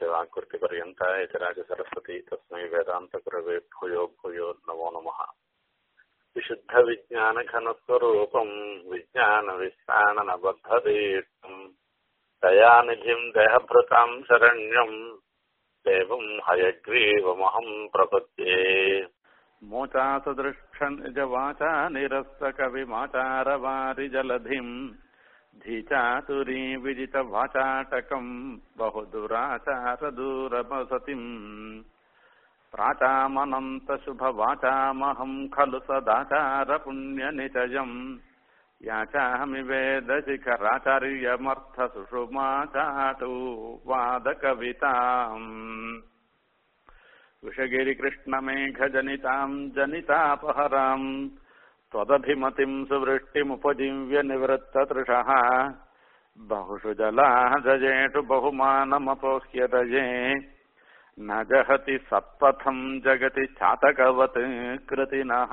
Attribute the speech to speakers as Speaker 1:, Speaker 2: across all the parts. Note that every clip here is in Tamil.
Speaker 1: यस्य वाक्कृतिपर्यन्ता यतिराजसरस्वती तस्मै वेदान्तगुरवे भूयो भूयो नमो नमः विशुद्धविज्ञानघनस्वरूपम् विज्ञानविश्राणनबद्धदीर्घम् दयानिधिम् देहभृताम् शरण्यम् देवम् हयग्रीवमहम् प्रपद्ये
Speaker 2: मोचासदृक्षनिजवाचा निरस्तकविमाचारवारिजलधिम् धीचातुरी विजितवाचाटकम् बहुदुराचारदूरमसतिम् प्राचामनन्तशुभवाचामहम् खलु सदाचारपुण्यनिचयम् याचामि वेदशिखराचार्यमर्थसुषुमाचाटु वादकविताम् विषगिरिकृष्णमेघजनिताम् जनितापहराम् त्वदभिमतिम् सुवृष्टिमुपजीव्य निवृत्ततृषः बहुषु जलाजयेषु बहुमानमपोह्यतये न जहति सत्पथम् जगति चातकवत् कृतिनः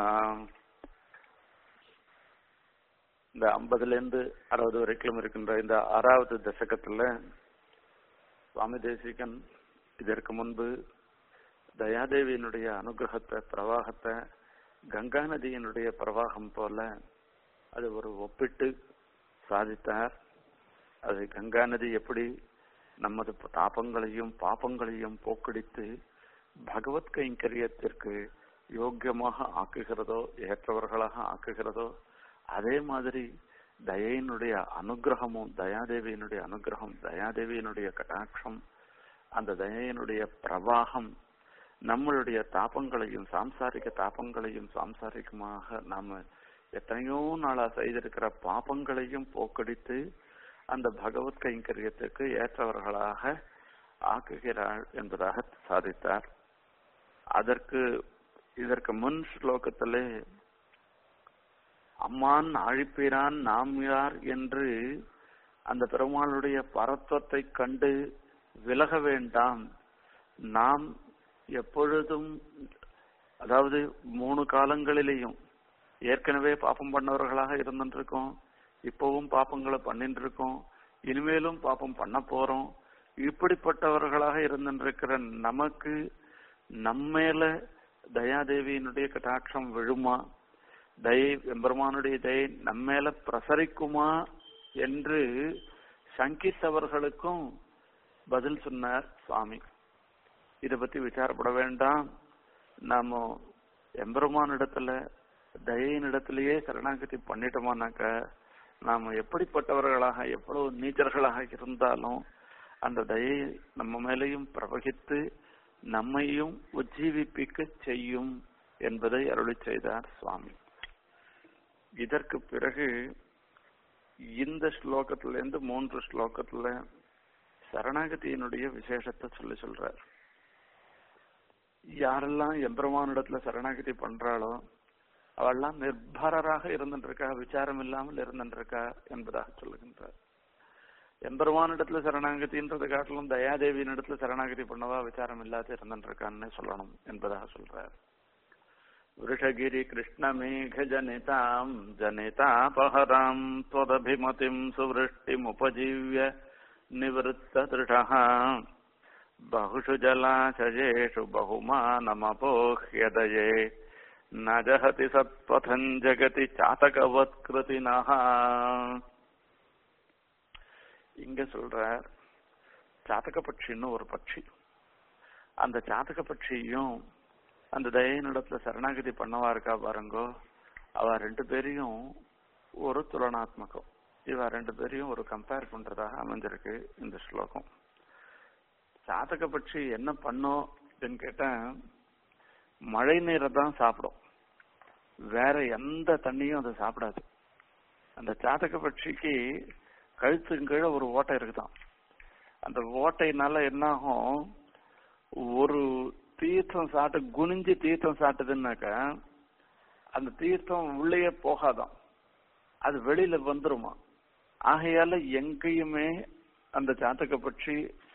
Speaker 2: இந்த ஐம்பதுல இருந்து அறுபது வரைக்கும் இருக்கின்ற இந்த ஆறாவது தசகத்துல சுவாமி தேசிகன் இதற்கு முன்பு தயாதேவியினுடைய அனுகிரகத்தை பிரவாகத்தை கங்கா நதியினுடைய பிரவாகம் போல அது ஒரு ஒப்பிட்டு சாதித்தார் அது கங்கா நதி எப்படி நமது தாபங்களையும் பாபங்களையும் போக்கடித்து பகவத் கைங்கரியத்திற்கு யோக்கியமாக ஆக்குகிறதோ ஏற்றவர்களாக ஆக்குகிறதோ அதே மாதிரி தயையினுடைய அனுகிரகமும் தயாதேவியினுடைய அனுகிரகம் தயாதேவியினுடைய கட்டாட்சம் அந்த தயையினுடைய பிரவாகம் நம்மளுடைய தாபங்களையும் சாம்சாரிக தாபங்களையும் சாம்சாரிகமாக நாம எத்தனையோ நாளா செய்திருக்கிற பாபங்களையும் போக்கடித்து அந்த பகவத் கைங்கரியத்துக்கு ஏற்றவர்களாக ஆக்குகிறாள் என்பதாக சாதித்தார் அதற்கு இதற்கு முன் ஸ்லோகத்திலே அம்மான் அழிப்பிறான் நாம் யார் என்று அந்த பெருமாளுடைய பரத்வத்தை கண்டு விலக வேண்டாம் நாம் எப்பொழுதும் அதாவது மூணு காலங்களிலேயும் ஏற்கனவே பாப்பம் பண்ணவர்களாக இருந்துருக்கோம் இப்பவும் பாப்பங்களை பண்ணிட்டு இருக்கோம் இனிமேலும் பாப்பம் பண்ண போறோம் இப்படிப்பட்டவர்களாக இருந்துருக்கிற நமக்கு நம்மேல தயாதேவியினுடைய கட்டாட்சம் விழுமா தயை எம்பெருமானுடைய தயை நம்மேல பிரசரிக்குமா என்று சங்கித்தவர்களுக்கும் பதில் சொன்னார் சுவாமி இத பத்தி விசாரப்பட வேண்டாம் நாம எம்பெருமான் இடத்துல தயையின் இடத்திலேயே சரணாகதி பண்ணிட்டோமானாக்க நாம எப்படிப்பட்டவர்களாக எவ்வளவு நீச்சர்களாக இருந்தாலும் அந்த தயை நம்ம மேலையும் பிரவகித்து நம்மையும் உஜ்ஜீவிப்பிக்க செய்யும் என்பதை அருளி செய்தார் சுவாமி இதற்கு பிறகு இந்த ஸ்லோகத்திலிருந்து மூன்று ஸ்லோகத்துல சரணாகதியினுடைய விசேஷத்தை சொல்லி சொல்றார் யாரெல்லாம் எம்பெருமானிடத்துல சரணாகதி பண்றாளோ அவெல்லாம் நிர்பரராக இருந்துருக்கா விசாரம் இல்லாமல் இருந்துருக்கா என்பதாக சொல்லுகின்றார் எம்பெருமானிடத்துல சரணாகதின்றது காட்டிலும் தயாதேவியின் இடத்துல சரணாகதி பண்ணவா விசாரம் இல்லாத இருந்துருக்கான்னு சொல்லணும் என்பதாக சொல்றார் वृषगिरि कृष्णमेघजनिताम् जनितापहराम् त्वदभिमतिम् सुवृष्टिमुपजीव्य निवृत्तदृढः बहुषु जलाशयेषु बहुमानमपोह्यदये न जहति सत्पथम् जगति चातकवत्कृतिनः இங்க சொல்ற சாத்தக பட்சின்னு ஒரு பட்சி அந்த சாத்தக பட்சியும் அந்த தயனிடத்துல சரணாகதி பண்ணவா இருக்கா பாருங்கோ அவ ரெண்டு பேரையும் ஒரு துலனாத்மகம் இவ ரெண்டு பேரையும் ஒரு கம்பேர் பண்றதாக அமைஞ்சிருக்கு இந்த ஸ்லோகம் சாதக பட்சி என்ன பண்ணும் அப்படின்னு கேட்டா மழை நீரை தான் சாப்பிடும் வேற எந்த தண்ணியும் அதை சாப்பிடாது அந்த சாதக பட்சிக்கு கழுத்து கீழே ஒரு ஓட்டை இருக்குதான் அந்த ஓட்டைனால என்ன ஆகும் ஒரு தீர்த்தம் சாப்பிட்டு குனிஞ்சு தீர்த்தம் சாப்பிட்டதுன்னாக்கா அந்த தீர்த்தம் உள்ளேயே போகாதான் அது வெளியில வந்துருமா ஆகையால எங்கேயுமே அந்த சாத்தக பட்சி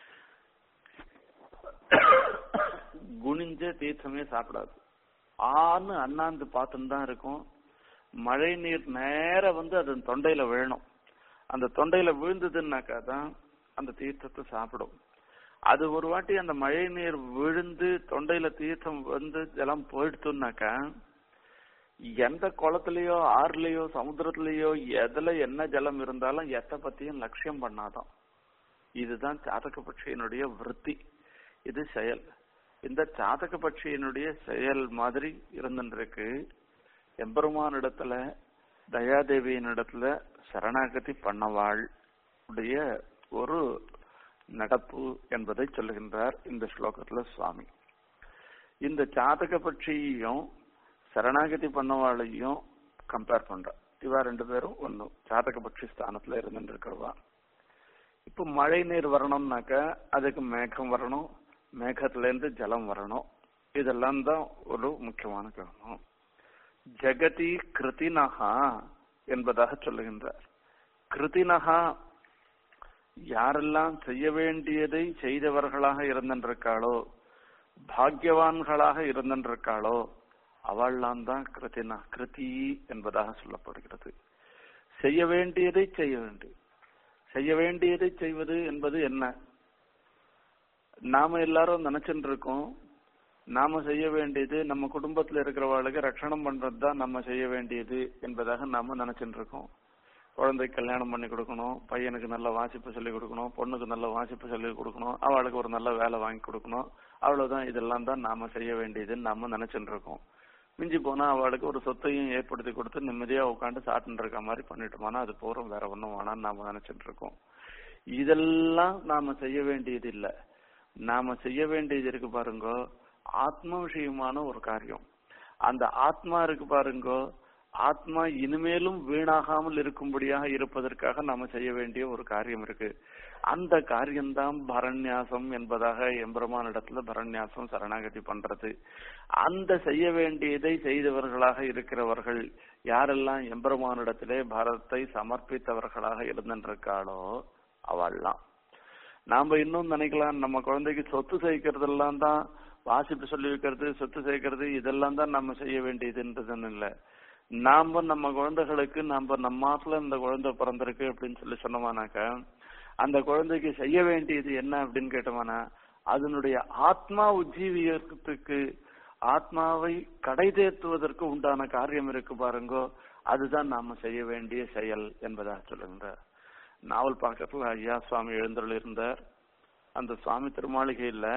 Speaker 2: குனிஞ்ச தீர்த்தமே சாப்பிடாது ஆன்னு அண்ணாந்து பார்த்துன்னு தான் இருக்கும் மழை நீர் நேர வந்து அது தொண்டையில விழணும் அந்த தொண்டையில விழுந்ததுன்னாக்கா தான் அந்த தீர்த்தத்தை சாப்பிடும் அது ஒரு வாட்டி அந்த மழை நீர் விழுந்து தொண்டையில தீர்த்தம் வந்து ஜலம் போயிடுத்துனாக்கா எந்த குளத்துலயோ ஆறுலயோ சமுத்திரத்திலயோ எதுல என்ன ஜலம் இருந்தாலும் எத்த பத்தியும் லட்சியம் பண்ணாதான் இதுதான் சாதக பட்சியினுடைய விருத்தி இது செயல் இந்த சாதக பட்சியினுடைய செயல் மாதிரி இருந்துருக்கு எம்பெருமானிடத்துல தயாதேவியினிடத்துல சரணாகதி பண்ணவாள் உடைய ஒரு நடப்பு என்பதை சொல்லுகின்றார் இந்த ஸ்லோகத்துல சுவாமி இந்த சாதக பட்சியையும் சரணாகதி பண்ணவாளையும் கம்பேர் பண்ற இவா ரெண்டு பேரும் ஒன்னும் சாதக பட்சி ஸ்தானத்துல இருந்துட்டு இருக்கிறவா இப்ப மழை நீர் வரணும்னாக்க அதுக்கு மேகம் வரணும் மேகத்துல இருந்து ஜலம் வரணும் இதெல்லாம் தான் ஒரு முக்கியமான காரணம் ஜெகதி கிருதினஹா என்பதாக சொல்லுகின்றார் கிருதினஹா யாரெல்லாம் செய்ய வேண்டியதை செய்தவர்களாக இருந்திருக்காளோ பாக்யவான்களாக இருந்திருக்காளோ அவள்லாம் தான் கிருத்தினா கிருதி என்பதாக சொல்லப்படுகிறது செய்ய வேண்டியதை செய்ய வேண்டும் செய்ய வேண்டியதை செய்வது என்பது என்ன நாம எல்லாரும் நினைச்சுட்டு இருக்கோம் நாம செய்ய வேண்டியது நம்ம குடும்பத்துல இருக்கிறவர்களுக்கு ரட்சணம் பண்றது தான் நம்ம செய்ய வேண்டியது என்பதாக நாம நினைச்சுட்டு இருக்கோம் குழந்தைக்கு கல்யாணம் பண்ணி கொடுக்கணும் பையனுக்கு நல்ல வாசிப்பு சொல்லி கொடுக்கணும் பொண்ணுக்கு நல்ல வாசிப்பு சொல்லி கொடுக்கணும் அவளுக்கு ஒரு நல்ல வேலை வாங்கி கொடுக்கணும் அவ்வளவுதான் இதெல்லாம் தான் நாம செய்ய வேண்டியதுன்னு நாம நினைச்சுட்டு இருக்கோம் மிஞ்சி போனா அவளுக்கு ஒரு சொத்தையும் ஏற்படுத்தி கொடுத்து நிம்மதியா உட்காந்து சாப்பிட்டு இருக்க மாதிரி பண்ணிட்டோம்னா அது போறோம் வேற ஒண்ணும் வேணாம்னு நாம நினைச்சிட்டு இருக்கோம் இதெல்லாம் நாம செய்ய வேண்டியது இல்ல நாம செய்ய வேண்டியது இருக்கு பாருங்க ஆத்ம விஷயமான ஒரு காரியம் அந்த ஆத்மா இருக்கு பாருங்க ஆத்மா இனிமேலும் வீணாகாமல் இருக்கும்படியாக இருப்பதற்காக நாம செய்ய வேண்டிய ஒரு காரியம் இருக்கு அந்த காரியம்தான் பரண்யாசம் என்பதாக எம்பெருமான் இடத்துல பரண்யாசம் சரணாகதி பண்றது அந்த செய்ய வேண்டியதை செய்தவர்களாக இருக்கிறவர்கள் யாரெல்லாம் எம்பெருமானிடத்திலே பாரதத்தை சமர்ப்பித்தவர்களாக இருந்திருக்காளோ அவள்லாம் நாம இன்னும் நினைக்கலாம் நம்ம குழந்தைக்கு சொத்து சேர்க்கறதெல்லாம் தான் வாசிப்பு சொல்லி வைக்கிறது சொத்து சேர்க்கறது இதெல்லாம் தான் நம்ம செய்ய வேண்டியதுன்றதுன்னு இல்லை நாம நம்ம குழந்தைகளுக்கு நம்ம நம்ம மாசத்துல இந்த குழந்தை பிறந்திருக்கு அப்படின்னு சொல்லி சொன்னோமானாக்க அந்த குழந்தைக்கு செய்ய வேண்டியது என்ன அப்படின்னு கேட்டோம்னா அதனுடைய ஆத்மா உஜ்ஜீவியத்துக்கு ஆத்மாவை கடை தேர்த்துவதற்கு உண்டான காரியம் இருக்கு பாருங்கோ அதுதான் நாம செய்ய வேண்டிய செயல் என்பதாக சொல்லுகின்றார் நாவல் பக்கத்துல ஐயா சுவாமி எழுந்தருள் இருந்தார் அந்த சுவாமி திருமாளிகையில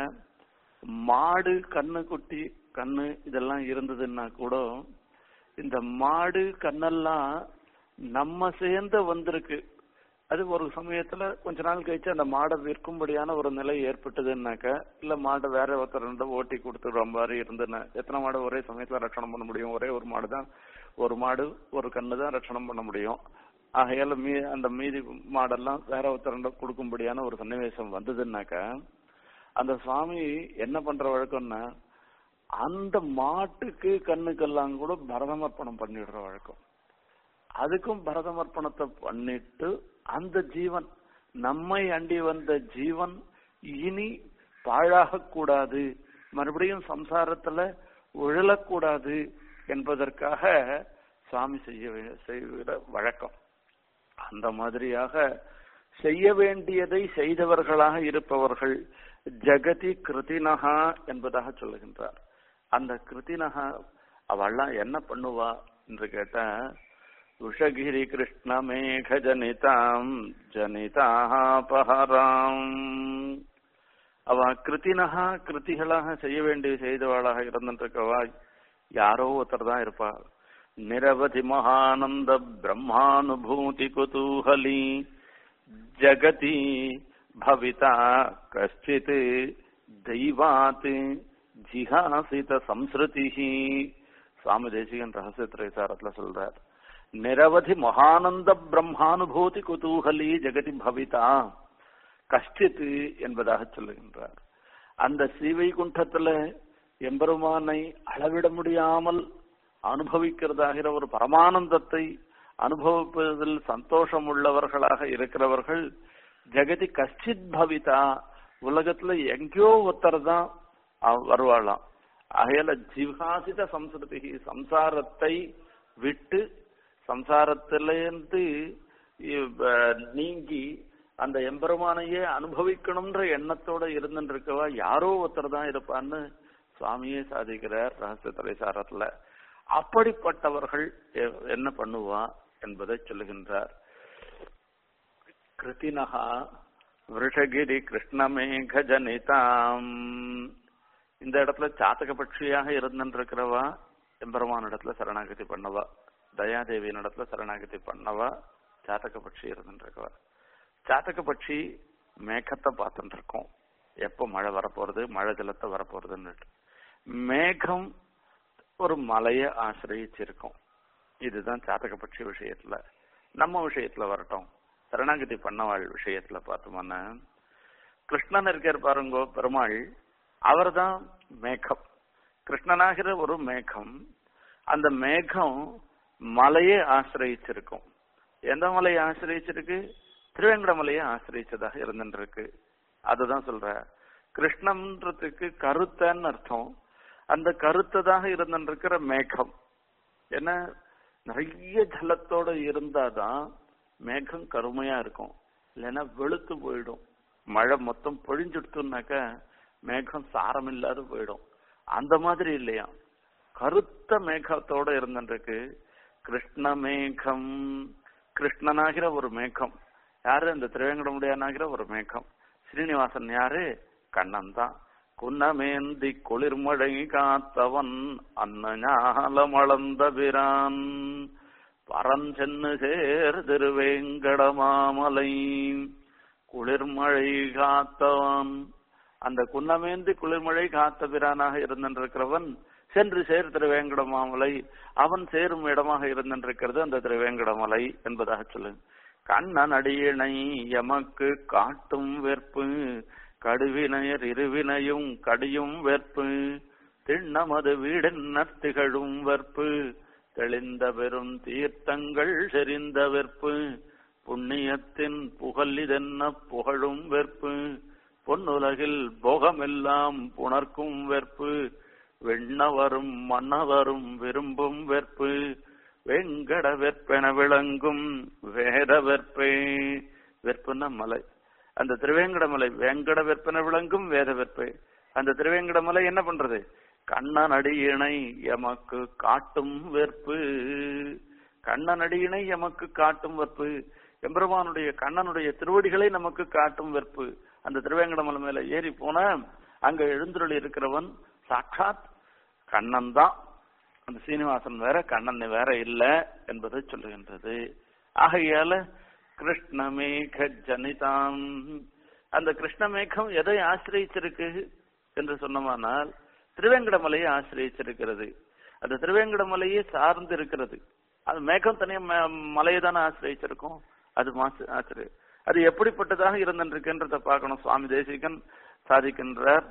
Speaker 2: மாடு கண்ணு குட்டி கண்ணு இதெல்லாம் இருந்ததுன்னா கூட இந்த மாடு கண்ணெல்லாம் நம்ம சேர்ந்த வந்திருக்கு அது ஒரு சமயத்துல கொஞ்ச நாள் கழிச்சு அந்த மாடை விற்கும்படியான ஒரு நிலை ஏற்பட்டதுன்னாக்க இல்ல மாடை வேற ஒருத்தர் ரெண்டு ஓட்டி கொடுத்துடுற மாதிரி இருந்துன்னு எத்தனை மாடு ஒரே சமயத்துல ரட்சணம் பண்ண முடியும் ஒரே ஒரு மாடு தான் ஒரு மாடு ஒரு கண்ணு தான் ரட்சணம் பண்ண முடியும் ஆகையால மீ அந்த மீதி மாடெல்லாம் வேற ஒருத்தர் ரெண்டு கொடுக்கும்படியான ஒரு சன்னிவேசம் வந்ததுன்னாக்க அந்த சுவாமி என்ன பண்ற வழக்கம்னா அந்த மாட்டுக்கு கண்ணுக்கெல்லாம் கூட பரதமர்ப்பணம் பண்ணிடுற வழக்கம் அதுக்கும் பரதமர்ப்பணத்தை பண்ணிட்டு அந்த ஜீவன் நம்மை அண்டி வந்த ஜீவன் இனி பாழாக கூடாது மறுபடியும் சம்சாரத்துல உழலக்கூடாது என்பதற்காக சுவாமி செய்ய செய்கிற வழக்கம் அந்த மாதிரியாக செய்ய வேண்டியதை செய்தவர்களாக இருப்பவர்கள் ஜெகதி கிருதினகா என்பதாக சொல்லுகின்றார் அந்த கிருதினகா அவள்லாம் என்ன பண்ணுவா என்று கேட்டா உஷகிரி கிருஷ்ண மேக ஜனிதாம் ஜனிதாபஹராம் அவ கிருத்தினகா கிருத்திகளாக செய்ய வேண்டிய செய்தவாளாக இருந்துருக்கவா யாரோ ஒருத்தர் தான் இருப்பா நிரவதி மகானந்த பிரம்மானுபூதி குதூகலி ஜகதி பவிதா கஷ்டித் தெய்வாத் ஜிஹாசித சம்ஸ்ருதி சுவாமி தேசிகன் ரகசிய திரைசாரத்துல சொல்றார் நிரவதி மகானந்த பிரம்மானுபூதி குதூகலி ஜெகதி பவிதா கஷ்டித் என்பதாக சொல்லுகின்றார் அந்த ஸ்ரீவைகுண்டத்துல எம்பெருமானை அளவிட முடியாமல் அனுபவிக்கிறதாகிற ஒரு பரமானந்தத்தை அனுபவிப்பதில் சந்தோஷம் உள்ளவர்களாக இருக்கிறவர்கள் ஜெகதி கஷ்டித் பவிதா உலகத்துல எங்கேயோ ஒருத்தர் தான் வருவாளாம் அகையில ஜிவ்ஹாசித சம்ஸ்கிருதி சம்சாரத்தை விட்டு சம்சாரத்திலிருந்து நீங்கி அந்த எம்பெருமானையே அனுபவிக்கணும்ன்ற எண்ணத்தோட இருந்துருக்கவா யாரோ ஒருத்தர் தான் இருப்பான்னு சுவாமியே சாதிக்கிறார் ரகசிய திரைசாரத்துல அப்படிப்பட்டவர்கள் எ- என்ன பண்ணுவா என்பதை சொல்லுகின்றார் கிருத்தினகா விருஷகிரி கிருஷ்ணமேக ஜனிதாம் இந்த இடத்துல சாத்தக பட்சியாக இருந்துருக்கிறவா எம்பெருமான் இடத்துல சரணாகதி பண்ணவா தயாதேவியின் இடத்துல சரணாகதி பண்ணவா சாத்தக பட்சி இருந்துருக்கவா சாத்தக பட்சி மேகத்தை பார்த்துட்டு இருக்கோம் எப்போ மழை வரப்போறது மழை ஜலத்தை வரப்போறதுன்னு மேகம் ஒரு மலையை ஆசிரியிச்சிருக்கும் இதுதான் சாத்தக பட்சி விஷயத்துல நம்ம விஷயத்துல வரட்டும் சரணாகதி பண்ணவாள் விஷயத்துல பார்த்தோம்னா கிருஷ்ணன் இருக்கார் பாருங்கோ பெருமாள் அவர்தான் மேகம் கிருஷ்ணனாகிற ஒரு மேகம் அந்த மேகம் மலையை ஆசிரியிச்சிருக்கும் எந்த மலையை ஆசிரியிச்சிருக்கு திருவேங்கட மலையை ஆசிரியிச்சதாக இருந்துருக்கு அதுதான் சொல்ற கிருஷ்ணன்றதுக்கு கருத்தன்னு அர்த்தம் அந்த கருத்ததாக இருந்துருக்கிற மேகம் ஏன்னா நிறைய ஜலத்தோட இருந்தாதான் மேகம் கருமையா இருக்கும் இல்லைன்னா வெளுத்து போயிடும் மழை மொத்தம் பொழிஞ்சுடுத்துனாக்க மேகம் சாரம் இல்லாத போயிடும் அந்த மாதிரி இல்லையா கருத்த மேகத்தோட இருந்துருக்கு கிருஷ்ண மேகம் கிருஷ்ணனாகிற ஒரு மேகம் யாரு இந்த திருவேங்கடமுடியானாகிற ஒரு மேகம் ஸ்ரீனிவாசன் யாரு கண்ணன் தான் குன்னமேந்தி குளிர்மழை காத்தவன் அன்னஞாலமளந்த பிரான் பரஞ்சென்னு சேர் திருவேங்கடமாமலை குளிர்மழை காத்தவன் அந்த குன்னமேந்தி குளிர்மழை காத்த பிரானாக இருந்திருக்கிறவன் சென்று சேர் திருவேங்கடமாமலை அவன் சேரும் இடமாக இருந்திருக்கிறது அந்த திருவேங்கடமலை என்பதாக சொல்லு கண்ணன் அடியினை எமக்கு காட்டும் வெற்பு கடுவினையர் இருவினையும் கடியும் வெற்பு திண்ணமது வீடென்ன திகழும் வெற்பு தெளிந்த பெரும் தீர்த்தங்கள் செறிந்த வெற்பு புண்ணியத்தின் புகழிதென்ன புகழும் வெற்பு பொன்னுலகில் போகமெல்லாம் புணர்க்கும் வெற்பு வெண்ணவரும் மன்னவரும் விரும்பும் வெற்பு வெங்கட வெற்பென விளங்கும் வேத வெற்பே வெற்புன்னா மலை அந்த திருவேங்கட மலை வேங்கட வெற்பென விளங்கும் வேத வெற்பே அந்த திருவேங்கட மலை என்ன பண்றது கண்ணன் அடியினை எமக்கு காட்டும் வெற்பு கண்ணன் அடியினை எமக்கு காட்டும் வெற்பு எம்பெருமானுடைய கண்ணனுடைய திருவடிகளை நமக்கு காட்டும் வெற்பு அந்த திருவேங்கடமலை மேல ஏறி போன அங்க எழுந்துருளி இருக்கிறவன் சாட்சாத் கண்ணன் தான் அந்த சீனிவாசன் வேற கண்ணன் வேற இல்ல என்பதை சொல்லுகின்றது ஆகையால கிருஷ்ணமேக ஜனிதாம் அந்த கிருஷ்ணமேகம் எதை ஆசிரியிச்சிருக்கு என்று சொன்னோமானால் திருவேங்கடமலையை ஆசிரியிச்சிருக்கிறது அந்த திருவேங்கடமலையே சார்ந்து இருக்கிறது அது மேகம் தனியா ம- மலையை தானே ஆசிரியிச்சிருக்கும் அது மாசு ஆசிரி அது எப்படிப்பட்டதாக இருந்திருக்குன்றத பார்க்கணும் சுவாமி தேசிகன் சாதிக்கின்றார்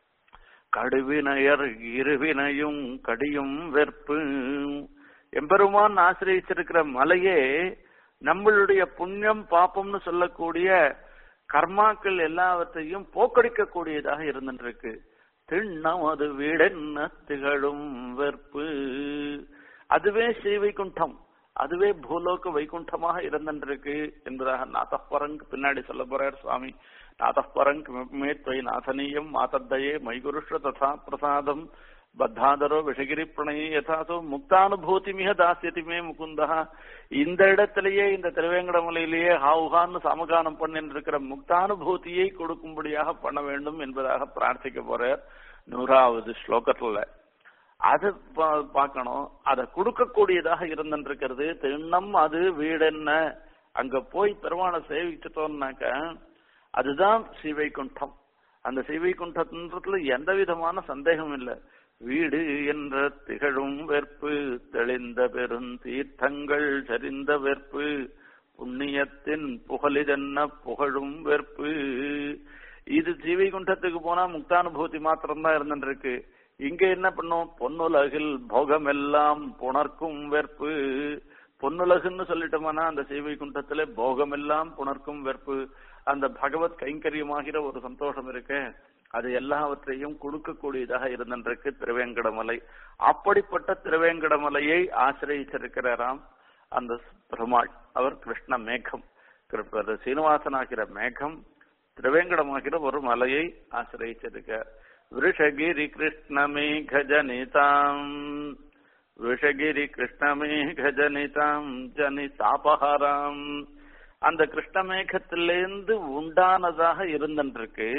Speaker 2: கடுவினையர் இருவினையும் கடியும் வெற்பு எம்பெருமான் ஆசிரியிச்சிருக்கிற மலையே நம்மளுடைய புண்ணியம் பாப்பம்னு சொல்லக்கூடிய கர்மாக்கள் எல்லாவற்றையும் போக்கடிக்க கூடியதாக இருந்துருக்கு திண்ணம் அது வீடென்ன திகழும் வெற்பு அதுவே ஸ்ரீ வைகுண்டம் அதுவே பூலோக வைகுண்டமாக இருந்துருக்கு என்பதாக நாதப்பரங்கு பின்னாடி சொல்ல போறார் சுவாமி நாதப்பரங்கு மேத்வை நாதனீயம் மாதத்தையே மைகுருஷ்ட ததா பிரசாதம் பத்தாதரோ விஷகிரி பிரணய யதாசோ முக்தானுபூதி மிக தாசியதி மே முகுந்தா இந்த இடத்திலேயே இந்த திருவேங்கடமலையிலேயே ஹாவுகான்னு சமகானம் பண்ணிட்டு இருக்கிற முக்தானுபூதியை கொடுக்கும்படியாக பண்ண வேண்டும் என்பதாக பிரார்த்திக்க போறார் நூறாவது ஸ்லோகத்துல அது பா- பார்க்கணும் அதை கொடுக்கக்கூடியதாக இருந்துருக்கிறது திண்ணம் அது வீடென்ன அங்க போய் பெருமாளை சேவிச்சுட்டோம்னாக்க அதுதான் ஸ்ரீவைகுண்டம் அந்த ஸ்ரீவைகுண்டத்துல எந்த விதமான சந்தேகம் இல்லை வீடு என்ற திகழும் வெற்பு தெளிந்த பெருந்தீர்த்தங்கள் சரிந்த வெற்பு புண்ணியத்தின் புகழிதென்ன புகழும் வெற்பு இது ஸ்ரீவைகுண்டத்துக்கு போனா முக்தானுபூதி மாத்திரம்தான் இருந்துருக்கு இங்க என்ன பண்ணும் பொன்னுலகில் போகமெல்லாம் புணர்க்கும் வெற்பு பொன்னுலகுன்னு சொல்லிட்டோம்னா அந்த ஸ்ரீவைகுண்டத்திலே போகமெல்லாம் புணர்க்கும் வெற்பு அந்த பகவத் கைங்கரியமாகிற ஒரு சந்தோஷம் இருக்கு அது எல்லாவற்றையும் கொடுக்கக்கூடியதாக இருந்திருக்கு திருவேங்கடமலை அப்படிப்பட்ட திருவேங்கடமலையை ஆசிரியிச்சிருக்கிறாராம் அந்த பெருமாள் அவர் கிருஷ்ண மேகம் கிருப்பது சீனிவாசனாகிற மேகம் திருவேங்கடமாகிற ஒரு மலையை ஆசிரியிச்சிருக்க விஷகிரி கிருஷ்ணமேக ஜனிதாம் விஷகிரி கிருஷ்ணமேக ஜனிதாம் ஜனிதாபஹாராம் அந்த கிருஷ்ணமேகத்திலேருந்து உண்டானதாக இருந்துருக்கு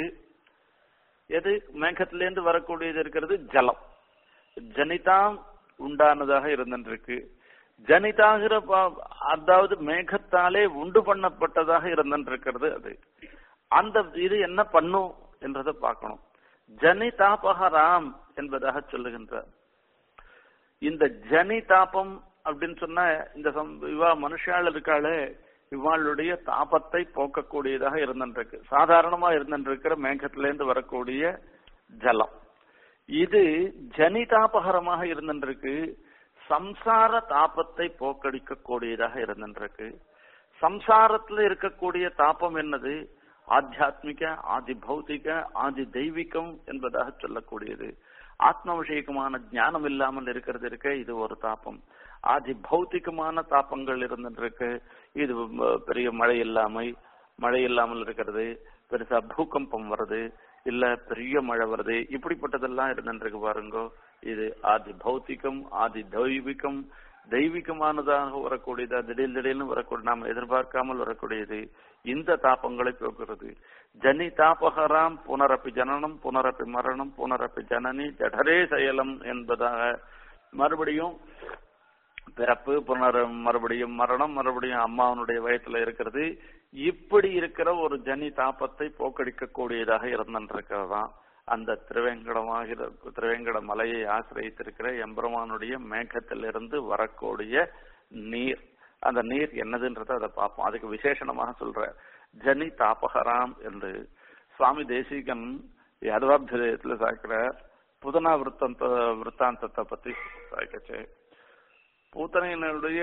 Speaker 2: எது மேகத்திலேருந்து வரக்கூடியது இருக்கிறது ஜலம் ஜனிதாம் உண்டானதாக இருந்துருக்கு ஜனிதாகிற பா- அதாவது மேகத்தாலே உண்டு பண்ணப்பட்டதாக இருந்துருக்கிறது அது அந்த இது என்ன பண்ணும் என்றதை பார்க்கணும் ஜனிதாபகராம் என்பதாக சொல்லுகின்றார் இந்த ஜனி தாபம் அப்படின்னு சொன்னா இந்த சம்- இவா மனுஷாள் இருக்காளே இவாளுடைய தாபத்தை போக்கக்கூடியதாக இருந்துருக்கு சாதாரணமா இருந்துருக்கிற மேகத்திலேருந்து வரக்கூடிய ஜலம் இது ஜனிதாபகரமாக இருந்துருக்கு சம்சார தாபத்தை போக்கடிக்க கூடியதாக இருந்துருக்கு சம்சாரத்துல இருக்கக்கூடிய தாபம் என்னது ஆத்தியாத்மிக ஆதி பௌத்திக ஆதி தெய்வீகம் என்பதாக சொல்லக்கூடியது ஆத்ம விஷயகமான ஞானம் இல்லாமல் இருக்கிறது இருக்க இது ஒரு தாபம் ஆதி பௌத்திகமான தாபங்கள் இருந்துருக்கு இது ம- பெரிய மழை இல்லாமை மழை இல்லாமல் இருக்கிறது பெருசா பூகம்பம் வருது இல்ல பெரிய மழை வருது இப்படிப்பட்டதெல்லாம் இருந்துருக்கு பாருங்க இது ஆதி பௌத்திகம் ஆதி தெய்வீகம் தெய்வீகமானதாக வரக்கூடியதா திடீர் திடீர்னு வரக்கூடிய நாம் எதிர்பார்க்காமல் வரக்கூடியது இந்த தாபங்களை போக்குறது ஜனி தாபகராம் புனரப்பி ஜனனம் புனரப்பி மரணம் புனரப்பி ஜனனி ஜடரே செயலம் என்பதாக மறுபடியும் பிறப்பு புனர் மறுபடியும் மரணம் மறுபடியும் அம்மாவனுடைய வயத்துல இருக்கிறது இப்படி இருக்கிற ஒரு ஜனி தாபத்தை போக்கடிக்க கூடியதாக இருந்திருக்கிறதாம் அந்த திருவேங்கடமாகிற திருவேங்கட மலையை ஆசிரியத்திருக்கிற எம்பெருமானுடைய மேகத்திலிருந்து வரக்கூடிய நீர் அந்த நீர் என்னதுன்றதை அதை பார்ப்போம் அதுக்கு விசேஷணமாக சொல்ற ஜனி தாபகராம் என்று சுவாமி தேசிகன் யாதவாபிதயத்துல சாய்க்கிற புதனா விருத்தந்த விருத்தாந்தத்தை பத்தி சாய்க்கச்சு பூத்தனையினுடைய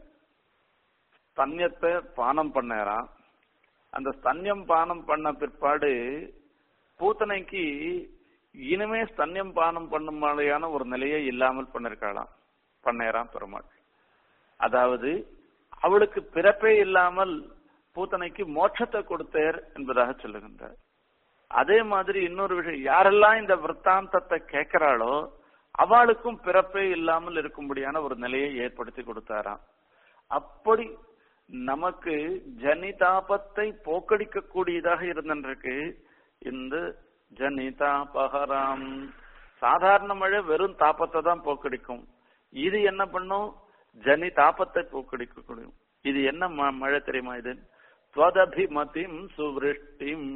Speaker 2: ஸ்தன்யத்தை பானம் பண்ணாராம் அந்த ஸ்தன்யம் பானம் பண்ண பிற்பாடு பூத்தனைக்கு இனிமே ஸ்தன்யம் பானம் பண்ணும் மாதிரியான ஒரு நிலையே இல்லாமல் பண்ணிருக்காளாம் பண்ணேராம் பெருமாள் அதாவது அவளுக்கு பிறப்பே இல்லாமல் பூத்தனைக்கு மோட்சத்தை கொடுத்தார் என்பதாக சொல்லுகின்றார் அதே மாதிரி இன்னொரு விஷயம் யாரெல்லாம் இந்த விற்த்தாந்தத்தை கேட்கிறாளோ அவளுக்கும் பிறப்பே இல்லாமல் இருக்கும்படியான ஒரு நிலையை ஏற்படுத்தி கொடுத்தாராம் அப்படி நமக்கு ஜனிதாபத்தை போக்கடிக்க கூடியதாக இருந்திருக்கு இந்த ஜனிதாபகராம் சாதாரண மழை வெறும் தாபத்தை தான் போக்கடிக்கும் இது என்ன பண்ணும் ஜனி தாபத்தை போக்கடிக்க கூடியும் இது என்ன ம- மழை தெரியுமா இது துவதபிமதிம் சுவிருஷ்டிம்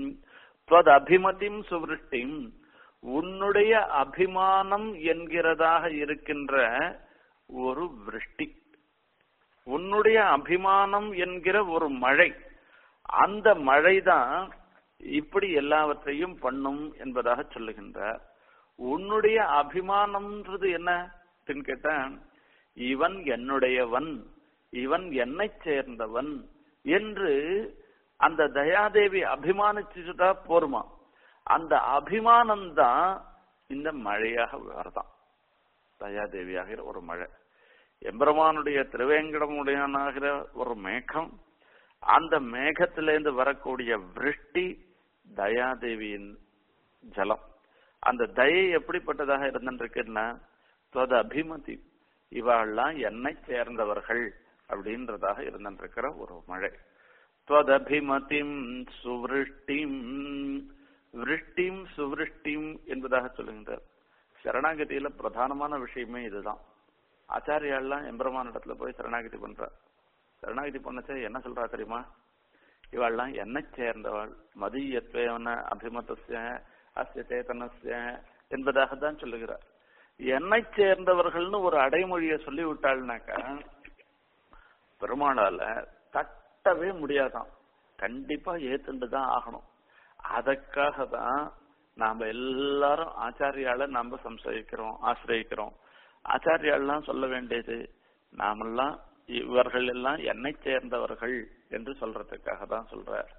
Speaker 2: துவதபிமதிம் சுவிருஷ்டிம் உன்னுடைய அபிமானம் என்கிறதாக இருக்கின்ற ஒரு விருஷ்டி உன்னுடைய அபிமானம் என்கிற ஒரு மழை அந்த மழைதான் இப்படி எல்லாவற்றையும் பண்ணும் என்பதாக சொல்லுகின்றார் உன்னுடைய அபிமானம்ன்றது என்ன அப்படின்னு கேட்டா இவன் என்னுடையவன் இவன் என்னைச் சேர்ந்தவன் என்று அந்த தயாதேவி அபிமானிச்சுட்டா போருமா அந்த அபிமானம் தான் இந்த மழையாக வரதான் தயாதேவியாகிற ஒரு மழை எம்பெருமானுடைய திருவேங்கடமுடையனாகிற ஒரு மேகம் அந்த மேகத்திலிருந்து வரக்கூடிய விருஷ்டி தயாதேவியின் ஜலம் அந்த தயை எப்படிப்பட்டதாக இருந்துருக்குன்னா தொத அபிமதி இவாள்லாம் என்னை சேர்ந்தவர்கள் அப்படின்றதாக இருந்துருக்கிற ஒரு மழை தொதபிமதிம் சுவிருஷ்டிம் விருஷ்டிம் சுவிருஷ்டிம் என்பதாக சொல்லுகின்றார் சரணாகதியில பிரதானமான விஷயமே இதுதான் ஆச்சாரியாள்லாம் எம்பெருமான இடத்துல போய் சரணாகதி பண்றா சரணாகதி பண்ணச்சே என்ன சொல்றா தெரியுமா இவாள்லாம் என்னை சேர்ந்தவள் மதியத்வேன அபிமதஸ்ய அஸ்ய சேதனஸ்ய என்பதாக தான் சொல்லுகிறார் என்னை சேர்ந்தவர்கள்னு ஒரு அடைமொழியை சொல்லி விட்டாள்னாக்கா பெருமாளால தட்டவே முடியாதாம் கண்டிப்பா ஏத்துண்டு தான் ஆகணும் அதற்காக தான் நாம எல்லாரும் ஆச்சாரியால நாம சம்சயிக்கிறோம் ஆசிரியக்கிறோம் ஆச்சாரியாலாம் சொல்ல வேண்டியது நாமெல்லாம் இவர்கள் எல்லாம் என்னை சேர்ந்தவர்கள் என்று சொல்றதுக்காக தான் சொல்றார்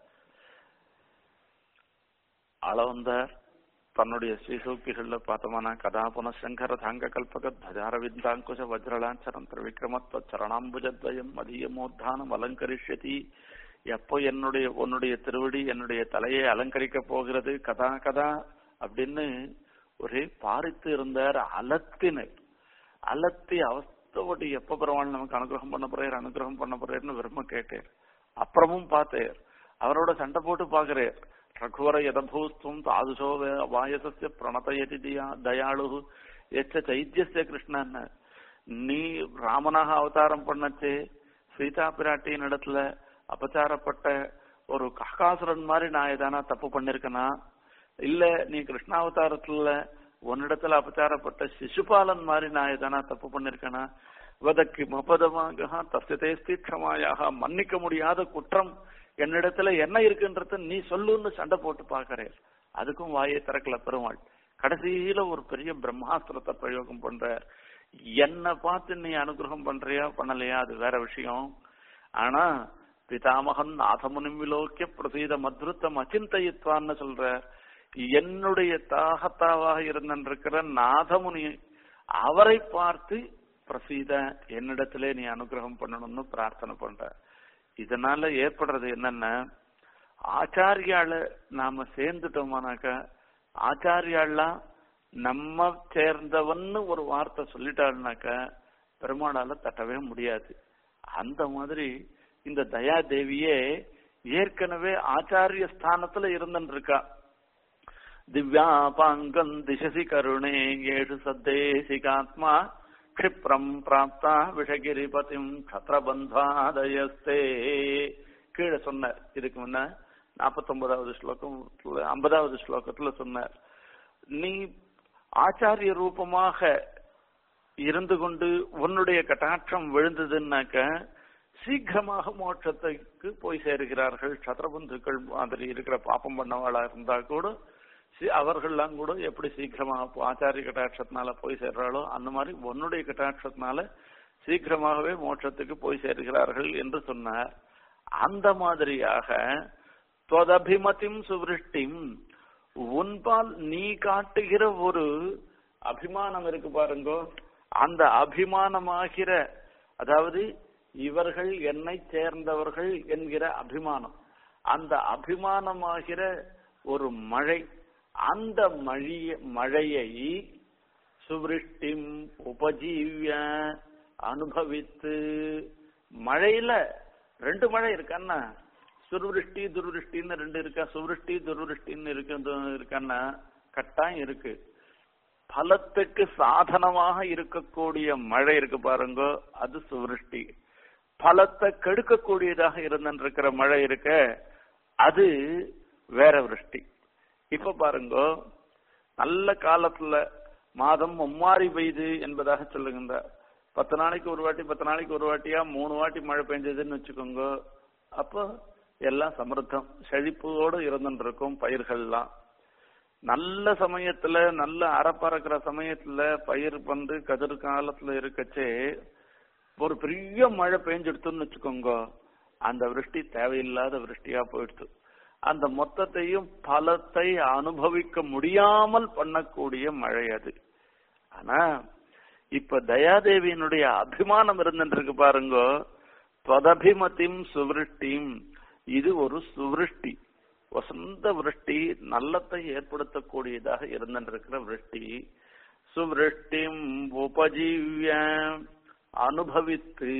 Speaker 2: அளவந்தார் தன்னுடைய ஸ்ரீசூக்திகள்ல பார்த்தோம்னா கதாபுன சங்கர தாங்க கல்பக தஜாரவிந்தாங்குஷ வஜ்ரலாஞ்சரம் திரிவிக்ரமத்வ சரணாம்புஜத்வயம் மதியமோத்தானம் அலங்கரிஷ்யதி எப்போ என்னுடைய உன்னுடைய திருவடி என்னுடைய தலையை அலங்கரிக்க போகிறது கதா கதா அப்படின்னு ஒரே பாரித்து இருந்தார் அலத்தினர் அலத்தி அவஸ்தப்பட்டு எப்ப பெருமாள் நமக்கு அனுகிரகம் பண்ண போறார் அனுகிரகம் பண்ண போறாருன்னு விரும்ப கேட்டார் அப்புறமும் பார்த்தார் அவரோட சண்டை போட்டு பாக்குறார் ரகுவர யதபூஸ்துவம் தாதுசோ வே- வாயசஸ்ய பிரணதயதி தியா- தயாளு எச்ச சைத்தியஸ்ய கிருஷ்ணன் நீ ராமனாக அவதாரம் பண்ணச்சே சீதா பிராட்டியின் இடத்துல அபச்சாரப்பட்ட ஒரு ககாசுரன் மாதிரி நான் எதானா தப்பு பண்ணிருக்கனா இல்ல நீ கிருஷ்ணாவதாரத்துல உன்னிடத்துல அபச்சாரப்பட்ட சிசுபாலன் மாதிரி நான் எதனா தப்பு பண்ணிருக்கேனா வதக்கு மபதமாக தஸ்யதே ஸ்தீட்சமாயாக மன்னிக்க முடியாத குற்றம் என்னிடத்துல என்ன இருக்குன்றத நீ சொல்லுன்னு சண்டை போட்டு பாக்குறேன் அதுக்கும் வாயை திறக்கல பெருமாள் கடைசியில ஒரு பெரிய பிரம்மாஸ்திரத்தை பிரயோகம் பண்றார் என்ன பார்த்து நீ அனுகிரகம் பண்றியா பண்ணலையா அது வேற விஷயம் ஆனா பிதாமகன் நாதமுனிம் விலோக்கிய பிரசீத மத்ருத்தம் அச்சிந்தயித்வான்னு சொல்ற என்னுடைய தாகத்தாவாக இருந்திருக்கிற நாதமுனி அவரை பார்த்து பிரசீத என்னிடத்திலே நீ அனுகிரகம் பண்ணணும்னு பிரார்த்தனை பண்ற இதனால ஏற்படுறது என்னன்னா ஆச்சாரியால நாம சேர்ந்துட்டோமானாக்கா ஆச்சாரியாலாம் நம்ம சேர்ந்தவன்னு ஒரு வார்த்தை சொல்லிட்டாருனாக்கா பெருமாளால தட்டவே முடியாது அந்த மாதிரி இந்த தயாதேவியே ஏற்கனவே ஆச்சாரிய ஸ்தானத்துல இருந்துட்டு இருக்கா திவ்யாபாங்கம் திசசி கருணே ஏழு சத்தேசிகாத்மா க்ஷிப்ரம் பிராப்தா விஷகிரிபதிம் கத்திரபந்தாதயஸ்தே கீழே சொன்னார் இதுக்கு முன்ன நாற்பத்தொன்பதாவது ஸ்லோகம் ஐம்பதாவது ஸ்லோகத்துல சொன்னார் நீ ஆச்சாரிய ரூபமாக இருந்து கொண்டு உன்னுடைய கட்டாட்சம் விழுந்ததுன்னாக்க சீக்கிரமாக மோட்சத்துக்கு போய் சேருகிறார்கள் சத்ரபந்துக்கள் மாதிரி இருக்கிற பாப்பம் பண்ணவாளா இருந்தா கூட சி- அவர்கள்லாம் கூட எப்படி சீக்கிரமாக போ- ஆச்சாரிய கட்டாட்சத்தினால போய் சேர்றாளோ அந்த மாதிரி உன்னுடைய கட்டாட்சத்தினால சீக்கிரமாகவே மோட்சத்துக்கு போய் சேர்கிறார்கள் என்று சொன்னார் அந்த மாதிரியாக தொதபிமதிம் சுவிருஷ்டிம் உன்பால் நீ காட்டுகிற ஒரு அபிமானம் இருக்கு பாருங்கோ அந்த அபிமானமாகிற அதாவது இவர்கள் என்னை சேர்ந்தவர்கள் என்கிற அபிமானம் அந்த அபிமானமாகிற ஒரு மழை அந்த மழிய மழையை சுவிருஷ்டிம் உபஜீவிய அனுபவித்து மழையில ரெண்டு மழை இருக்கான்னா சுருவிருஷ்டி துர்விருஷ்டின்னு ரெண்டு இருக்கா சுவிருஷ்டி துர்விருஷ்டின்னு இருக்கு இருக்கான்னா கட்டாயம் இருக்கு பலத்துக்கு சாதனமாக இருக்கக்கூடிய மழை இருக்கு பாருங்க அது சுவிருஷ்டி பலத்தை கெடுக்கக்கூடியதாக இருந்திருக்கிற மழை இருக்க அது வேற விருஷ்டி இப்ப பாருங்க நல்ல காலத்துல மாதம் மும்மாரி பெய்யுது என்பதாக சொல்லுகின்றார் பத்து நாளைக்கு ஒரு வாட்டி பத்து நாளைக்கு ஒரு வாட்டியா மூணு வாட்டி மழை பெஞ்சதுன்னு வச்சுக்கோங்க அப்போ எல்லாம் சமர்த்தம் செழிப்போடு இருந்துட்டு இருக்கும் பயிர்கள்லாம் நல்ல சமயத்துல நல்ல அறப்பறக்கிற சமயத்துல பயிர் வந்து கதிர் காலத்துல இருக்கச்சே ஒரு பெரிய மழை பெஞ்செடுத்துன்னு வச்சுக்கோங்க அந்த விருஷ்டி தேவையில்லாத விருஷ்டியா போயிடுது அந்த மொத்தத்தையும் பலத்தை அனுபவிக்க முடியாமல் பண்ணக்கூடிய மழை அது ஆனா இப்ப தயாதேவியினுடைய அபிமானம் இருந்துருக்கு பாருங்க தொதபிமதிம் சுவிருஷ்டிம் இது ஒரு சுவிருஷ்டி வசந்த விருஷ்டி நல்லத்தை ஏற்படுத்தக்கூடியதாக இருந்திருக்கிற விருஷ்டி சுவிருஷ்டிம் உபஜீவிய அனுபவித்து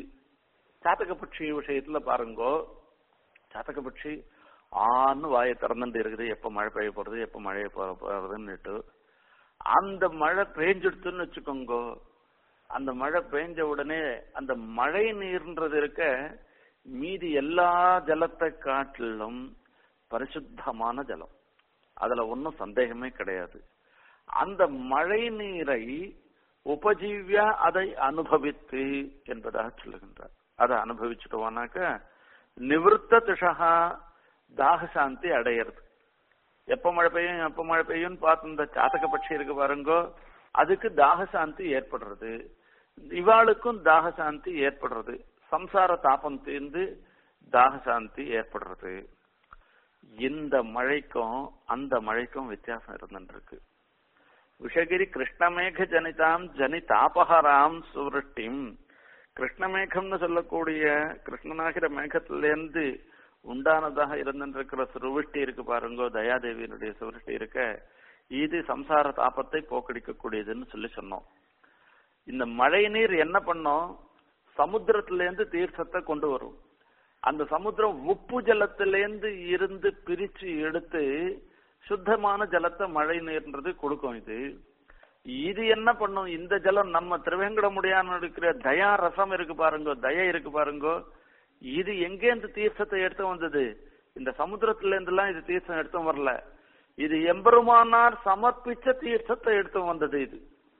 Speaker 2: சாத்தகபட்சி விஷயத்துல பாருங்கோ சாத்தகபட்சி ஆன்னு வாயை திறந்துட்டு இருக்குது எப்ப மழை பெய்ய போறது எப்ப மழைய போறதுன்னுட்டு அந்த மழை பெஞ்செடுத்துன்னு வச்சுக்கோங்க அந்த மழை பெஞ்ச உடனே அந்த மழை நீர்ன்றது இருக்க மீதி எல்லா ஜலத்தை காட்டிலும் பரிசுத்தமான ஜலம் அதுல ஒன்றும் சந்தேகமே கிடையாது அந்த மழை நீரை உபஜீவியா அதை அனுபவித்து என்பதாக சொல்லுகின்றார் அதை அனுபவிச்சுட்டோம்னாக்க நிவிருத்த திஷகா தாகசாந்தி அடையிறது எப்ப மழை பெய்யும் எப்ப மழை பெய்யும்னு பார்த்து இந்த சாத்தக பட்சி இருக்கு பாருங்கோ அதுக்கு தாகசாந்தி ஏற்படுறது இவாளுக்கும் தாகசாந்தி ஏற்படுறது சம்சார தாபம் தீர்ந்து தாகசாந்தி ஏற்படுறது இந்த மழைக்கும் அந்த மழைக்கும் வித்தியாசம் இருந்துருக்கு விஷகிரி கிருஷ்ணமேக ஜனிதாம் ஜனிதாபகராம் சுவருஷ்டிம் கிருஷ்ணமேகம்னு சொல்லக்கூடிய கிருஷ்ணனாகிற மேகத்திலேருந்து உண்டானதாக இருந்திருக்கிற சுருவிஷ்டி இருக்கு பாருங்கோ தயாதேவியினுடைய சுருஷ்டி இருக்க இது சம்சார தாபத்தை போக்கடிக்கக்கூடியதுன்னு சொல்லி சொன்னோம் இந்த மழை நீர் என்ன பண்ணோம் சமுத்திரத்திலேருந்து தீர்த்தத்தை கொண்டு வரும் அந்த சமுத்திரம் உப்பு ஜலத்திலேருந்து இருந்து பிரிச்சு எடுத்து சுத்தமான ஜலத்தை மழை நீர்ன்றது கொடுக்கும் இது இது என்ன பண்ணும் இந்த ஜலம் நம்ம திருவேங்கடமுடியான இருக்கிற தயா ரசம் இருக்கு பாருங்க தய இருக்கு பாருங்க இது எங்கேருந்து தீர்த்தத்தை எடுத்து வந்தது இந்த சமுத்திரத்துல இருந்துலாம் இது தீர்த்தம் எடுத்து வரல இது எம்பெருமானார் சமர்ப்பிச்ச தீர்த்தத்தை எடுத்து வந்தது இது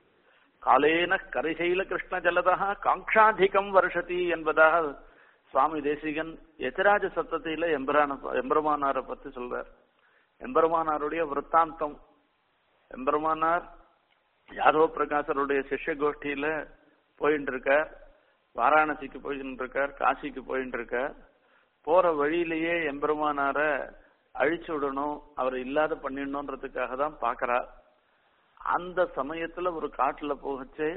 Speaker 2: காலேன கரிசைல கிருஷ்ண ஜலதா காங்காதிகம் வருஷதி என்பதாக சுவாமி தேசிகன் எதிராஜ சத்தத்தில எம்பரான எம்பெருமானாரை பத்தி சொல்றார் எம்பெருமானாருடைய விற்த்தாந்தம் எம்பெருமானார் யாதவ பிரகாசருடைய சிஷ்ய கோஷ்டியில போயிட்டு இருக்கார் வாராணசிக்கு போயிட்டு இருக்கார் காசிக்கு போயிட்டு இருக்கார் போற வழியிலேயே எம்பெருமானார அழிச்சு விடணும் அவர் இல்லாத பண்ணிடணுன்றதுக்காக தான் பாக்குறா அந்த சமயத்துல ஒரு காட்டுல போகச்சே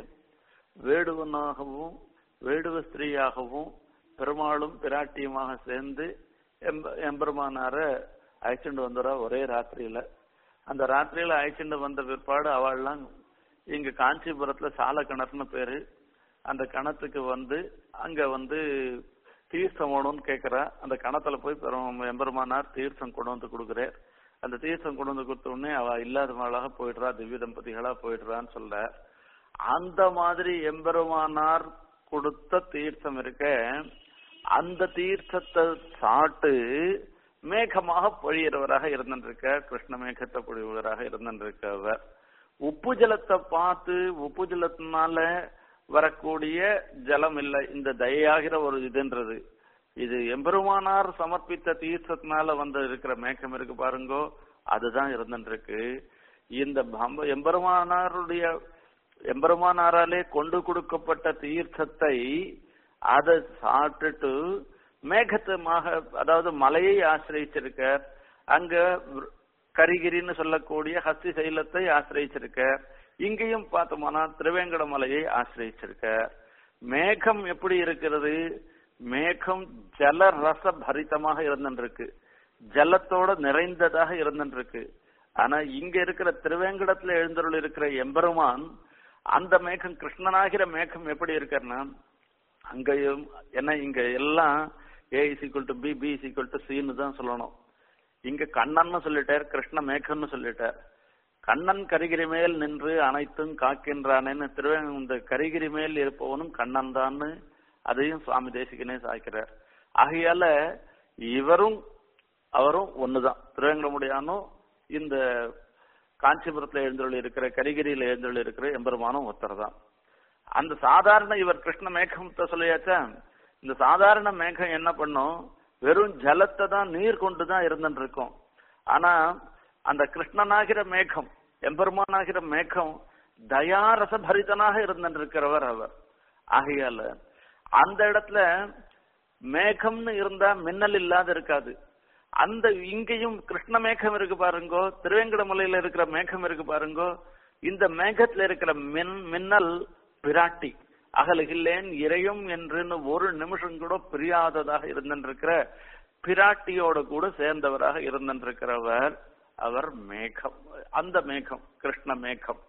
Speaker 2: வேடுவனாகவும் வேடுவ ஸ்திரீயாகவும் பெருமாளும் பிராட்டியுமாக சேர்ந்து எம்ப எம்பெருமானார அழைச்சிட்டு வந்துடுறா ஒரே ராத்திரியில அந்த ராத்திரியில அழைச்சிட்டு வந்த பிற்பாடு அவள்லாம் இங்க காஞ்சிபுரத்துல சால கிணறுன்னு பேரு அந்த கிணத்துக்கு வந்து அங்க வந்து தீர்த்தம் வேணும்னு கேக்குறா அந்த கிணத்துல போய் பெரும் எம்பெருமானார் தீர்த்தம் கொண்டு வந்து கொடுக்குறார் அந்த தீர்த்தம் கொண்டு வந்து கொடுத்த உடனே அவ இல்லாதவளாக போயிடுறா திவ்ய தம்பதிகளா போயிடுறான்னு சொல்ல அந்த மாதிரி எம்பெருமானார் கொடுத்த தீர்த்தம் இருக்க அந்த தீர்த்தத்தை சாட்டு மேகமாக பொழியறவராக இருந்திருக்க கிருஷ்ண மேகத்தை பொழிவராக இருந்திருக்கவர் உப்பு ஜலத்தை பார்த்து உப்பு ஜலத்தினால வரக்கூடிய ஜலம் இல்லை இந்த தயாகிற ஒரு இதுன்றது இது எம்பெருமானார் சமர்ப்பித்த தீர்த்தத்தினால வந்து இருக்கிற மேகம் இருக்கு பாருங்கோ அதுதான் இருந்துருக்கு இந்த பம்ப- எம்பெருமானாருடைய எம்பெருமானாராலே கொண்டு கொடுக்கப்பட்ட தீர்த்தத்தை அதை சாப்பிட்டுட்டு மேகத்தமாக அதாவது மலையை ஆசிரியச்சிருக்கார் அங்க விரு- கரிகிரின்னு சொல்லக்கூடிய ஹஸ்தி சைலத்தை ஆசிரியச்சிருக்கார் இங்கேயும் பார்த்தோம்னா திருவேங்கட மலையை ஆசிரியச்சிருக்கார் மேகம் எப்படி இருக்கிறது மேகம் ஜல ரச பரிதமாக இருந்துருக்கு ஜலத்தோட நிறைந்ததாக இருந்துருக்கு ஆனா இங்க இருக்கிற திருவேங்கடத்துல எழுந்தருள் இருக்கிற எம்பெருமான் அந்த மேகம் கிருஷ்ணனாகிற மேகம் எப்படி இருக்கிறன்னா அங்கேயும் ஏன்னா இங்க எல்லாம் A is equal to B B is equal to சின்னு தான் சொல்லணும் இங்க கண்ணன்னு சொல்லிட்டார் கிருஷ்ண மேகன்னு சொல்லிட்டார் கண்ணன் கரிகிரி மேல் நின்று அனைத்தும் காக்கின்றானேன்னு திருவே இந்த கரிகிரி மேல் இருப்பவனும் கண்ணன் தான்னு அதையும் சுவாமி தேசிகனே சாய்க்கிறார் ஆகையால இவரும் அவரும் ஒண்ணுதான் திருவேங்கடமுடியானும் இந்த காஞ்சிபுரத்துல எழுந்தருள் இருக்கிற கரிகிரியில எழுந்தருள் இருக்கிற எம்பெருமானும் ஒருத்தர் தான் அந்த சாதாரண இவர் கிருஷ்ண மேகத்தை சொல்லியாச்சா இந்த சாதாரண மேகம் என்ன பண்ணும் வெறும் ஜலத்தை தான் நீர் கொண்டு தான் இருந்துட்டு இருக்கும் ஆனா அந்த கிருஷ்ணனாகிற மேகம் எம்பெருமானாகிற மேகம் தயாரச பரிதனாக இருந்துட்டு இருக்கிறவர் அவர் ஆகையால அந்த இடத்துல மேகம்னு இருந்தா மின்னல் இல்லாத இருக்காது அந்த இங்கேயும் கிருஷ்ண மேகம் இருக்கு பாருங்கோ திருவேங்கடமலையில இருக்கிற மேகம் இருக்கு பாருங்கோ இந்த மேகத்துல இருக்கிற மின் மின்னல் பிராட்டி அகலகில்லேன் இறையும் என்று ஒரு நிமிஷம் கூட பிரியாததாக இருந்திருக்கிற பிராட்டியோட கூட சேர்ந்தவராக இருந்திருக்கிறவர் அவர் மேகம் அந்த மேகம் கிருஷ்ண மேகம்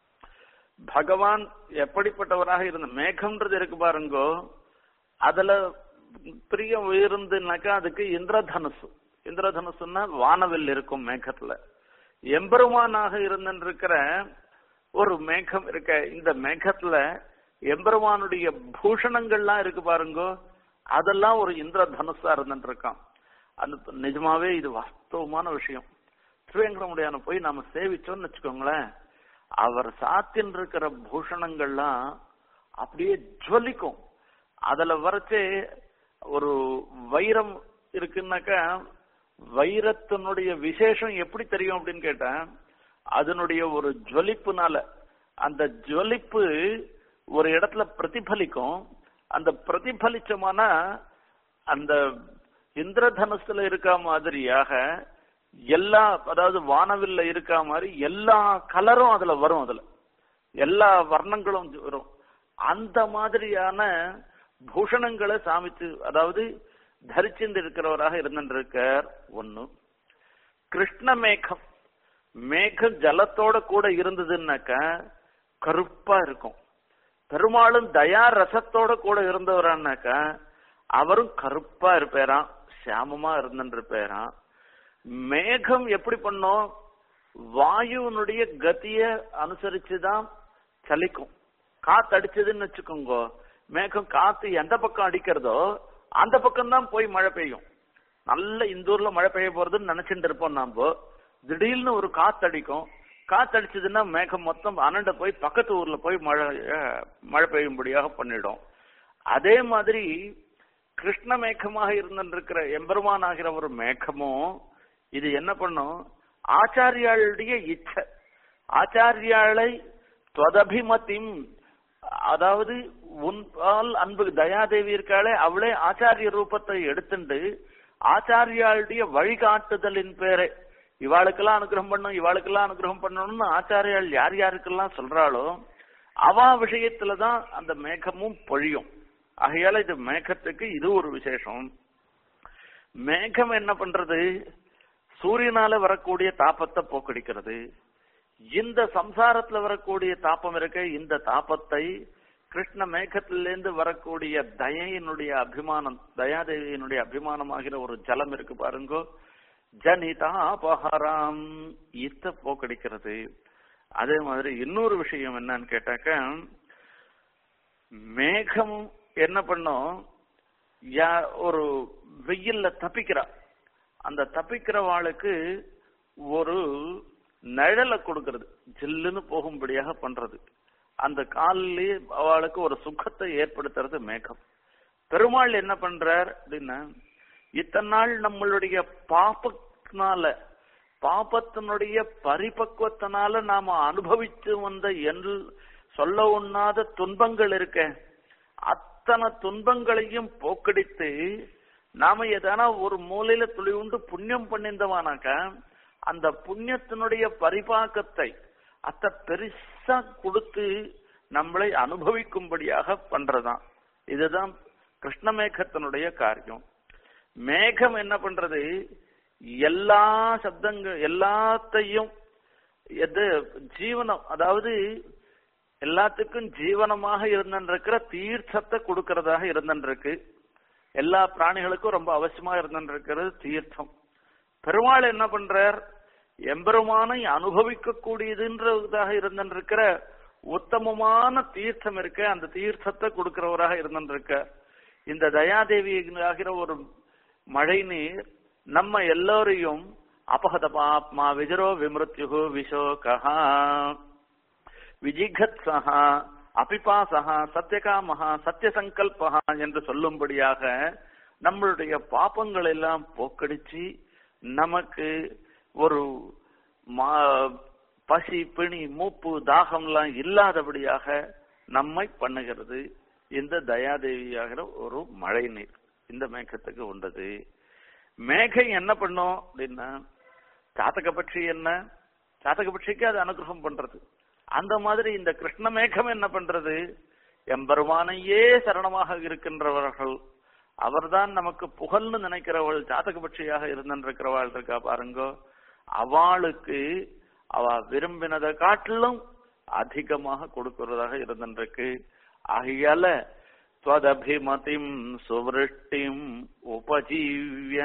Speaker 2: பகவான் எப்படிப்பட்டவராக இருந்த மேகம்ன்றது இருக்கு பாருங்கோ அதுல பிரியம் உயர்ந்துனாக்கா அதுக்கு இந்திரதனுசு இந்திரதனுசுன்னா வானவில் இருக்கும் மேகத்துல எம்பெருமானாக இருந்திருக்கிற ஒரு மேகம் இருக்க இந்த மேகத்துல எம்பெருமானுடைய பூஷணங்கள்லாம் இருக்கு பாருங்கோ அதெல்லாம் ஒரு இந்திர தனுஷா இருந்துட்டு இருக்கான் அந்த நிஜமாவே இது வாஸ்தவமான விஷயம் திருவேங்கடமுடியான போய் நாம சேவிச்சோம்னு வச்சுக்கோங்களேன் அவர் சாத்தின் இருக்கிற பூஷணங்கள்லாம் அப்படியே ஜுவலிக்கும் அதுல வரைச்சே ஒரு வைரம் இருக்குன்னாக்கா வைரத்தினுடைய விசேஷம் எப்படி தெரியும் அப்படின்னு கேட்டேன் அதனுடைய ஒரு ஜுவலிப்புனால அந்த ஜுவலிப்பு ஒரு இடத்துல பிரதிபலிக்கும் அந்த பிரதிபலிச்சமான அந்த இந்திரதனுசுல இருக்க மாதிரியாக எல்லா அதாவது வானவில்ல இருக்க மாதிரி எல்லா கலரும் அதுல வரும் அதுல எல்லா வர்ணங்களும் வரும் அந்த மாதிரியான பூஷணங்களை சாமிச்சு அதாவது தரிச்சிருந்து இருக்கிறவராக இருந்திருக்கார் ஒண்ணு கிருஷ்ண மேகம் மேகம் ஜலத்தோட கூட இருந்ததுன்னாக்க கருப்பா இருக்கும் பெருமாளும் தயா ரசத்தோட கூட இருந்தவரான்னாக்கா அவரும் கருப்பா இருப்பாராம் சியாமமா இருந்திருப்பாராம் மேகம் எப்படி பண்ணோம் வாயுனுடைய கதிய அனுசரிச்சுதான் சலிக்கும் காத்து அடிச்சதுன்னு வச்சுக்கோங்க மேகம் காத்து எந்த பக்கம் அடிக்கிறதோ அந்த பக்கம் தான் போய் மழை பெய்யும் நல்ல இந்த ஊர்ல மழை பெய்ய போறதுன்னு நினைச்சுட்டு இருப்போம் நாம திடீர்னு ஒரு காத்து அடிக்கும் காத்து அடிச்சதுன்னா மேகம் மொத்தம் அனண்ட போய் பக்கத்து ஊர்ல போய் மழை அஹ், மழை பெய்யும்படியாக பண்ணிடும் அதே மாதிரி கிருஷ்ண மேகமாக இருந்திருக்கிற எம்பெருமான் ஆகிற ஒரு மேகமும் இது என்ன பண்ணும் ஆச்சாரியாளுடைய இச்சை ஆச்சாரியாளை துவதபிமதிம் அதாவது உன்பால் அன்பு தயாதேவி இருக்காளே அவளே ஆச்சாரிய ரூபத்தை எடுத்துண்டு ஆச்சாரியாளுடைய வழிகாட்டுதலின் பேரை இவாளுக்கெல்லாம் அனுகிரகம் பண்ணும் இவாளுக்கெல்லாம் அனுகிரகம் பண்ணணும்னு ஆச்சாரியால் யார் யாருக்கெல்லாம் சொல்றாளோ அவா விஷயத்துலதான் அந்த மேகமும் பொழியும் ஆகையால இது மேகத்துக்கு இது ஒரு விசேஷம் மேகம் என்ன பண்றது சூரியனால வரக்கூடிய தாபத்தை போக்கடிக்கிறது இந்த சம்சாரத்துல வரக்கூடிய தாபம் இருக்க இந்த தாபத்தை கிருஷ்ண மேகத்திலிருந்து வரக்கூடிய தயையினுடைய அபிமானம் தயாதேவியினுடைய அபிமானமாகிற ஒரு ஜலம் இருக்கு பாருங்கோ ஜனிதாபஹராம் இத்த போக்கடிக்கிறது அதே மாதிரி இன்னொரு விஷயம் என்னன்னு கேட்டாக்க மேகம் என்ன பண்ணும் யா- ஒரு வெயில்ல தப்பிக்கிறா அந்த தப்பிக்கிறவாளுக்கு ஒரு நிழலை கொடுக்கிறது ஜில்லுன்னு போகும்படியாக பண்றது அந்த காலிலேயே அவளுக்கு ஒரு சுகத்தை ஏற்படுத்துறது மேகம் பெருமாள் என்ன பண்றார் அப்படின்னா இத்தனை நாள் நம்மளுடைய பாப்பத்தினால பாப்பத்தினுடைய பரிபக்குவத்தினால நாம அனுபவிச்சு வந்த என்று சொல்ல உண்ணாத துன்பங்கள் இருக்க அத்தனை துன்பங்களையும் போக்கடித்து நாம எதனா ஒரு மூலையில துளி உண்டு புண்ணியம் பண்ணிருந்தவானாக்க அந்த புண்ணியத்தினுடைய பரிபாக்கத்தை அத்த பெருசா கொடுத்து நம்மளை அனுபவிக்கும்படியாக பண்றதாம் இதுதான் கிருஷ்ணமேகத்தினுடைய காரியம் மேகம் என்ன பண்றது எல்லா சப்தங்கள் எல்லாத்தையும் எது ஜீவனம் அதாவது எல்லாத்துக்கும் ஜீவனமாக இருந்திருக்கிற தீர்த்தத்தை கொடுக்கறதாக இருந்திருக்கு எல்லா பிராணிகளுக்கும் ரொம்ப அவசியமா இருந்திருக்கிறது தீர்த்தம் பெருமாள் என்ன பண்றார் எம்பெருமானை அனுபவிக்க கூடியதுன்றதாக இருந்திருக்கிற உத்தமமான தீர்த்தம் இருக்க அந்த தீர்த்தத்தை கொடுக்கிறவராக இருந்திருக்க இந்த தயாதேவி ஆகிற ஒரு மழை நீர் நம்ம எல்லோரையும் அபகத பாப்மா விஜரோ விமிருத்யு விஷோகா விஜிகத்சகா அபிபாசகா சத்தியகாமகா சத்தியசங்கல்பகா என்று சொல்லும்படியாக நம்மளுடைய பாப்பங்கள் எல்லாம் போக்கடிச்சு நமக்கு ஒரு மா- பசி பிணி மூப்பு தாகம்லாம் இல்லாதபடியாக நம்மை பண்ணுகிறது இந்த தயாதேவியாகிற ஒரு மழை நீர் இந்த மேகத்துக்கு உண்டது மேகம் என்ன பண்ணும் அப்படின்னா சாத்தக பட்சி என்ன சாத்தக பட்சிக்கு அது அனுகிரகம் பண்றது அந்த மாதிரி இந்த கிருஷ்ண மேகம் என்ன பண்றது எம்பெருமானையே சரணமாக இருக்கின்றவர்கள் அவர்தான் நமக்கு புகழ்னு நினைக்கிறவள் ஜாதக பட்சியாக இருந்திருக்கிறவாள் இருக்கா பாருங்க அவளுக்கு அவ விரும்பினதை காட்டிலும் அதிகமாக கொடுக்கிறதாக இருந்திருக்கு ஆகையால துவதபிமதிம் சுவருஷ்டிம் உபஜீவிய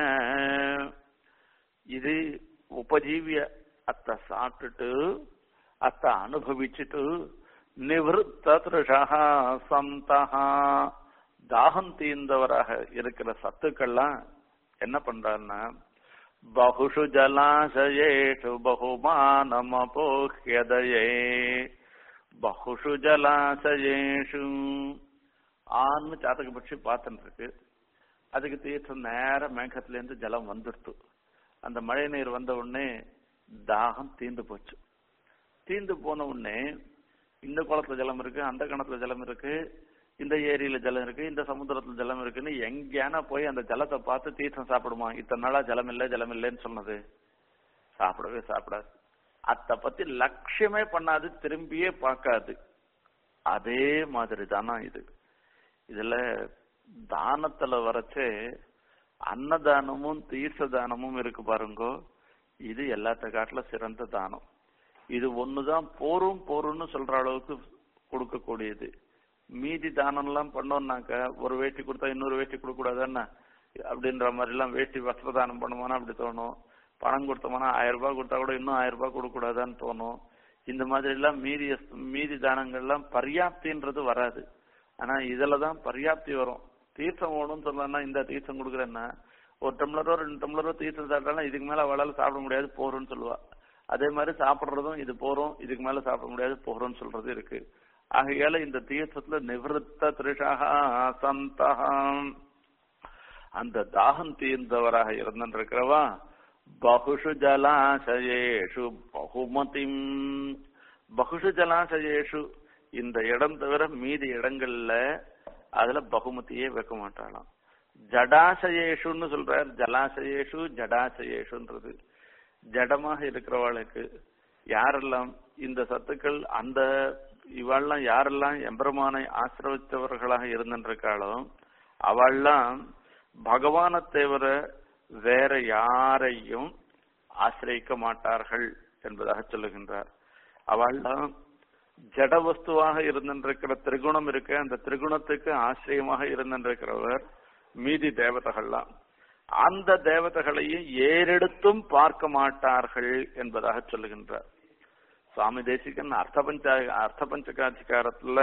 Speaker 2: இது உபஜீவிய அத்த சாப்பிட்டுட்டு அத்த அனுபவிச்சுட்டு நிவృத்த திருஷா சந்தஹா தாகம் தீர்ந்தவராக இருக்கிற சத்துக்கள்லாம் என்ன பண்றாருன்னா பகுஷு ஜலாசயேஷு பகுமானமபோஹ்யதயே பகுஷு ஜலாசயேஷு ஆன்னு சாத்தக பட்சி பார்த்துட்டு இருக்கு அதுக்கு தீர்த்தம் நேர மேகத்துல இருந்து ஜலம் வந்துடுத்து அந்த மழை நீர் வந்த உடனே தாகம் தீர்ந்து போச்சு தீர்ந்து போன உடனே இந்த குளத்துல ஜலம் இருக்கு அந்த கிணத்துல ஜலம் இருக்கு இந்த ஏரியில ஜலம் இருக்கு இந்த சமுத்திரத்துல ஜலம் இருக்குன்னு எங்கேனா போய் அந்த ஜலத்தை பார்த்து தீர்த்தம் சாப்பிடுமா இத்தனை நாளா ஜலம் இல்லை ஜலம் இல்லைன்னு சொன்னது சாப்பிடவே சாப்பிடாது அத பத்தி லட்சியமே பண்ணாது திரும்பியே பார்க்காது அதே மாதிரி தானா இது இதுல தானத்துல வரைச்சு அன்னதானமும் தீர்த்த தானமும் இருக்கு பாருங்கோ இது எல்லாத்த காட்டுல சிறந்த தானம் இது ஒண்ணுதான் போரும் போரும்னு சொல்ற அளவுக்கு கொடுக்கக்கூடியது மீதி தானம் எல்லாம் பண்ணோம்னாக்க ஒரு வேட்டி கொடுத்தா இன்னொரு வேட்டி கொடுக்க கூடாதுன்னா அப்படின்ற மாதிரி எல்லாம் வேட்டி வஸ்திர தானம் பண்ணுவோம்னா அப்படி தோணும் பணம் கொடுத்தோம்னா ஆயிரம் ரூபாய் கொடுத்தா கூட இன்னும் ஆயிரம் ரூபாய் கொடுக்க கூடாதான்னு தோணும் இந்த மாதிரி எல்லாம் மீதி மீதி தானங்கள்லாம் பர்யாப்தின்றது வராது ஆனா இதுலதான் பர்யாப்தி வரும் தீர்த்தம் ஓணும்னு சொல்லலாம்னா இந்த தீர்த்தம் கொடுக்குறேன்னா ஒரு டம்ளரோ ரெண்டு டம்ளரோ தீர்த்தம் சாப்பிட்டாலும் இதுக்கு மேல அவளால சாப்பிட முடியாது போறோம்னு சொல்லுவா அதே மாதிரி சாப்பிடுறதும் இது போறோம் இதுக்கு மேல சாப்பிட முடியாது போறோம்னு சொல்றது இருக்கு ஆகையால இந்த தீர்த்தத்துல நிவத்த திருஷாக சந்தகம் அந்த தாகம் தீர்ந்தவராக இருந்திருக்கிறவா பகுஷு ஜலாசயேஷு பகுமதிம் பகுஷு ஜலாசயேஷு இந்த இடம் தவிர மீதி இடங்கள்ல அதுல பகுமதியே வைக்க மாட்டாளாம் ஜடாசயேஷுன்னு சொல்றார் ஜலாசயேஷு ஜடாசயேஷுன்றது ஜடமாக இருக்கிறவளுக்கு யாரெல்லாம் இந்த சத்துக்கள் அந்த இவெல்லாம் யாரெல்லாம் எம்பெருமானை ஆசிரவித்தவர்களாக இருந்திருக்காளோ அவள்லாம் பகவானை தவிர வேற யாரையும் ஆசிரியிக்க மாட்டார்கள் என்பதாக சொல்லுகின்றார் அவள்லாம் ஜட வஸ்துவாக இருந்திருக்கிற திரிகுணம் இருக்கு அந்த திரிகுணத்துக்கு ஆசிரியமாக இருந்திருக்கிறவர் மீதி தேவதைகள்லாம் அந்த தேவதைகளையும் ஏறெடுத்தும் பார்க்க மாட்டார்கள் என்பதாக சொல்லுகின்றார் சுவாமி தேசிகன் அர்த்த பஞ்ச அர்த்த பஞ்சகாதிகாரத்துல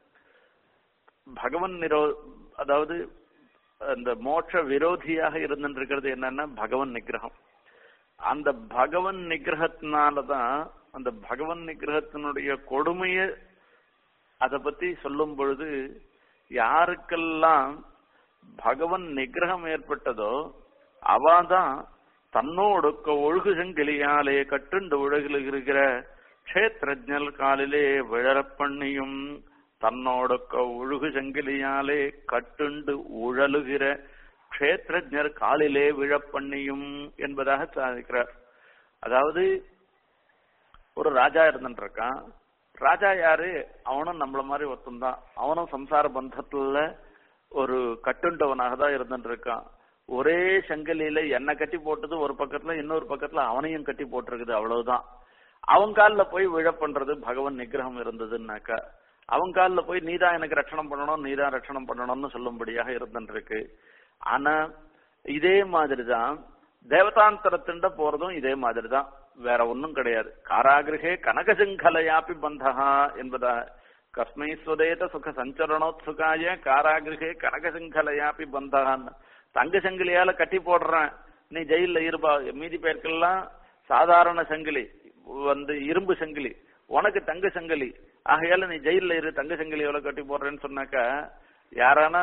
Speaker 2: பகவன் நிரோ அதாவது அந்த மோட்ச விரோதியாக இருந்திருக்கிறது என்னன்னா பகவன் நிகிரகம் அந்த பகவன் நிகிரகத்தினாலதான் அந்த பகவன் நிகிரகத்தினுடைய கொடுமைய அதை பத்தி சொல்லும் பொழுது யாருக்கெல்லாம் பகவன் நிகிரகம் ஏற்பட்டதோ அவாதான் தன்னோடுக்க ஒழுகு செங்கிலியாலே கட்டுண்டு உலகிலுகிற க்ஷேத்திரஜல் காலிலே விழறப் பண்ணியும் தன்னோடுக்க ஒழுகு செங்கிலியாலே கட்டுண்டு உழலுகிற க்ஷேத்திரஜர் காலிலே விழப்பண்ணியும் என்பதாக சாதிக்கிறார் அதாவது ஒரு ராஜா இருந்துருக்கான் ராஜா யாரு அவனும் நம்மள மாதிரி ஒருத்தன்தான் அவனும் சம்சார பந்தத்துல ஒரு கட்டுண்டவனாக தான் இருந்துட்டு இருக்கான் ஒரே சங்கிலியில என்ன கட்டி போட்டது ஒரு பக்கத்துல இன்னொரு பக்கத்துல அவனையும் கட்டி போட்டிருக்குது அவ்வளவுதான் அவன் காலில் போய் விழ பண்றது பகவன் நிகிரகம் இருந்ததுன்னாக்கா அவன் காலில் போய் நீதான் எனக்கு ரட்சணம் பண்ணணும் நீதான் ரட்சணம் பண்ணணும்னு சொல்லும்படியாக இருந்துட்டு இருக்கு ஆனா இதே மாதிரிதான் தேவதாந்தரத்திண்ட போறதும் இதே மாதிரிதான் வேற ஒன்னும் கிடையாது காராகிரகே கனகசிங்கலையாப்பி பந்தகா என்பதா கஸ்மை ஸ்வதேத சுக சஞ்சரணோத்சுகாய காராகிரகே கனகசிங்கலையாப்பி பந்தகான்னு தங்க சங்கிலியால கட்டி போடுறேன் நீ ஜெயில இருப்பா மீதி பேருக்கெல்லாம் சாதாரண சங்கிலி வந்து இரும்பு சங்கிலி உனக்கு தங்க சங்கிலி ஆகையால நீ ஜெயில இரு தங்க சங்கிலி எவ்வளவு கட்டி போடுறேன்னு சொன்னாக்கா யாரானா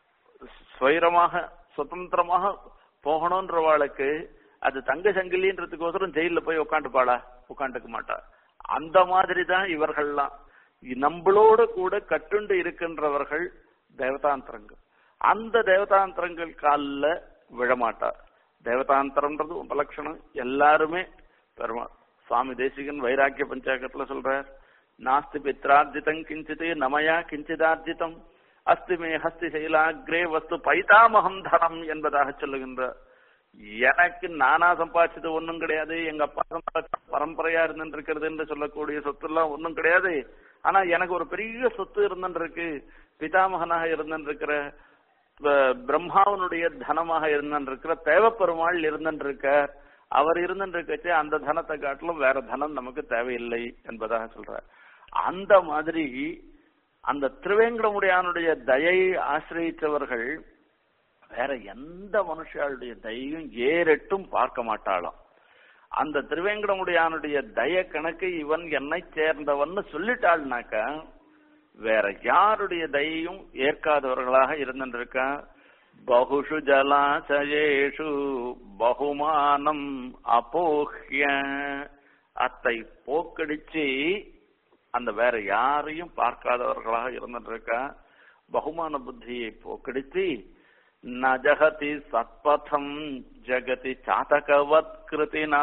Speaker 2: சுயரமாக சுதந்திரமாக போகணும்ன்றவாளுக்கு அது தங்க சங்கிலின்றதுக்கோசரம் ஜெயில போய் உட்காந்துப்பாளா உட்காந்துக்க மாட்டா அந்த மாதிரி தான் இவர்கள்லாம் நம்மளோட கூட கட்டுண்டு இருக்கின்றவர்கள் தேவதாந்திரங்கள் அந்த தேவதாந்திரங்கள் காலில் விழமாட்டா தேவதாந்திரம்ன்றது உபலட்சணம் எல்லாருமே பெருமா சுவாமி தேசிகன் வைராக்கிய பஞ்சாயத்துல சொல்றார் நாஸ்தி பித்ரார்ஜிதம் கிஞ்சித் நமயா கிஞ்சிதார்ஜிதம் அஸ்தி மே ஹஸ்தி சைலாகிரே வஸ்து பைதாமகம் தனம் என்பதாக சொல்லுகின்றார் எனக்கு நானா சம்பாதிச்சது ஒன்றும் கிடையாது எங்க அப்பா சம்பாதிச்ச பரம்பரையா இருந்துட்டு இருக்கிறது என்று சொல்லக்கூடிய சொத்து எல்லாம் ஒன்றும் கிடையாது ஆனா எனக்கு ஒரு பெரிய சொத்து இருந்துட்டு இருக்கு பிதாமகனாக இருந்துட்டு இருக்கிற பிரம்மாவனுடைய தனமாக இருந்துட்டு இருக்கிற தேவப்பெருமாள் இருந்துட்டு இருக்க அவர் இருந்துட்டு இருக்கச்சு அந்த தனத்தை காட்டிலும் வேற தனம் நமக்கு தேவையில்லை என்பதாக சொல்றார் அந்த மாதிரி அந்த திருவேங்கடமுடியானுடைய தயை ஆசிரியத்தவர்கள் வேற எந்த மனுஷாளுடைய தயையும் ஏறெட்டும் பார்க்க மாட்டாளாம் அந்த திருவேங்கடமுடியானுடைய தய கணக்கு இவன் என்னை சேர்ந்தவன் சொல்லிட்டாள்னாக்க வேற யாருடைய தயையும் ஏற்காதவர்களாக இருந்துருக்க பகுஷு ஜலாசயேஷு பகுமானம் அப்போஹ்ய அத்தை போக்கடிச்சு அந்த வேற யாரையும் பார்க்காதவர்களாக இருந்துருக்க பகுமான புத்தியை போக்கடித்து நஜகதி சத்பதம் ஜகதி சாதகவத் கிருதினா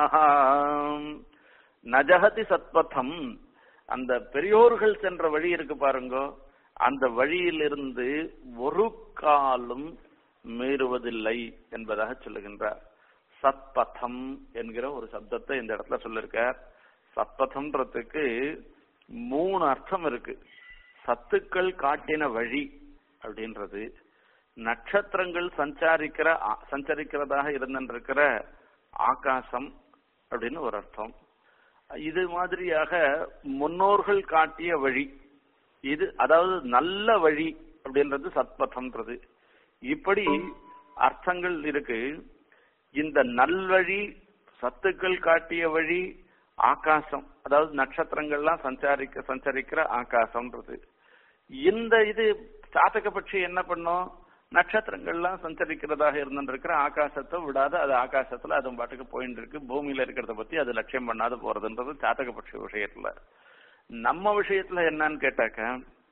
Speaker 2: நஜகதி சத்பதம் அந்த பெரியோர்கள் சென்ற வழி இருக்கு பாருங்க அந்த வழியிலிருந்து ஒரு காலும் மீறுவதில்லை என்பதாக சொல்லுகின்றார் சத்பதம் என்கிற ஒரு சப்தத்தை இந்த இடத்துல சொல்லிருக்கார் சத்பதம்ன்றதுக்கு மூணு அர்த்தம் இருக்கு சத்துக்கள் காட்டின வழி அப்படின்றது நட்சத்திரங்கள் சஞ்சாரிக்கிற சஞ்சரிக்கிறதாக இருந்திருக்கிற ஆகாசம் அப்படின்னு ஒரு அர்த்தம் இது மாதிரியாக முன்னோர்கள் காட்டிய வழி இது அதாவது நல்ல வழி அப்படின்றது சத்பதம்ன்றது இப்படி அர்த்தங்கள் இருக்கு இந்த நல்வழி சத்துக்கள் காட்டிய வழி ஆகாசம் அதாவது நட்சத்திரங்கள்லாம் சஞ்சாரிக்க சஞ்சரிக்கிற ஆகாசம்ன்றது இந்த இது சாத்தக பட்சி என்ன பண்ணும் நட்சத்திரங்கள்லாம் சஞ்சரிக்கிறதாக இருந்திருக்கிற ஆகாசத்தை விடாத அது ஆகாசத்துல அது பாட்டுக்கு போயிட்டு இருக்கு பூமியில இருக்கிறத பத்தி அது லட்சியம் பண்ணாத போறதுன்றது சாத்தக பட்சி விஷயத்துல நம்ம விஷயத்துல என்னன்னு கேட்டாக்க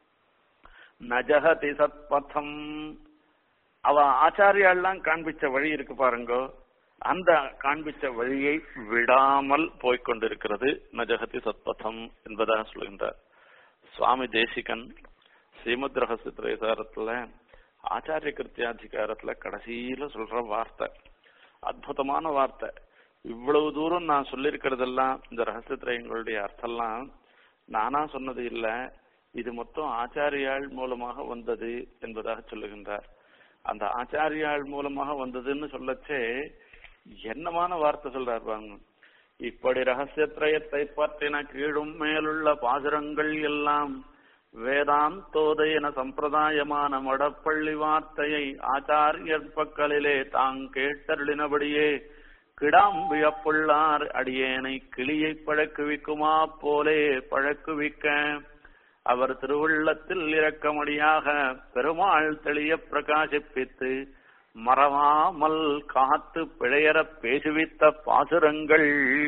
Speaker 2: நஜகதி சத்பதம் அவ ஆச்சாரியாலாம் காண்பிச்ச வழி இருக்கு பாருங்க அந்த காண்பிச்ச வழியை விடாமல் போய்கொண்டிருக்கிறது நஜகதி சத்பதம் என்பதாக சொல்கின்றார் சுவாமி தேசிகன் ஸ்ரீமத் ரகசிய திரைசாரத்துல ஆச்சாரிய கிருத்தியாதிகாரத்துல கடைசியில சொல்ற வார்த்தை அற்புதமான வார்த்தை இவ்வளவு தூரம் நான் சொல்லியிருக்கிறதெல்லாம் இந்த ரகசிய திரையங்களுடைய அர்த்தம்லாம் நானா சொன்னது இல்ல இது மொத்தம் ஆச்சாரியாள் மூலமாக வந்தது என்பதாக சொல்லுகின்றார் அந்த ஆச்சாரியாள் மூலமாக வந்ததுன்னு சொல்லச்சே என்னமான வார்த்தை சொல்றார் பாருங்க இப்படி ரகசியத்திரயத்தை பற்றின கீழும் மேலுள்ள பாசுரங்கள் எல்லாம் வேதாந்தோதயன சம்பிரதாயமான மடப்பள்ளி வார்த்தையை ஆச்சாரியர் பக்கலிலே தாங் கேட்டருளினபடியே கிடாம்பியப்புள்ளார் அடியேனை கிளியை பழக்குவிக்குமா போலே பழக்குவிக்க அவர் திருவுள்ளத்தில் இரக்கமடியாக பெருமாள் தெளிய பிரகாசிப்பித்து மறவாமல் காத்து பிழையற பேசுவித்த பாசுரங்கள்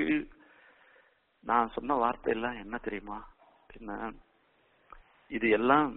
Speaker 2: நான் சொன்ன வார்த்தையெல்லாம் என்ன தெரியுமா என்ன இது எல்லாம்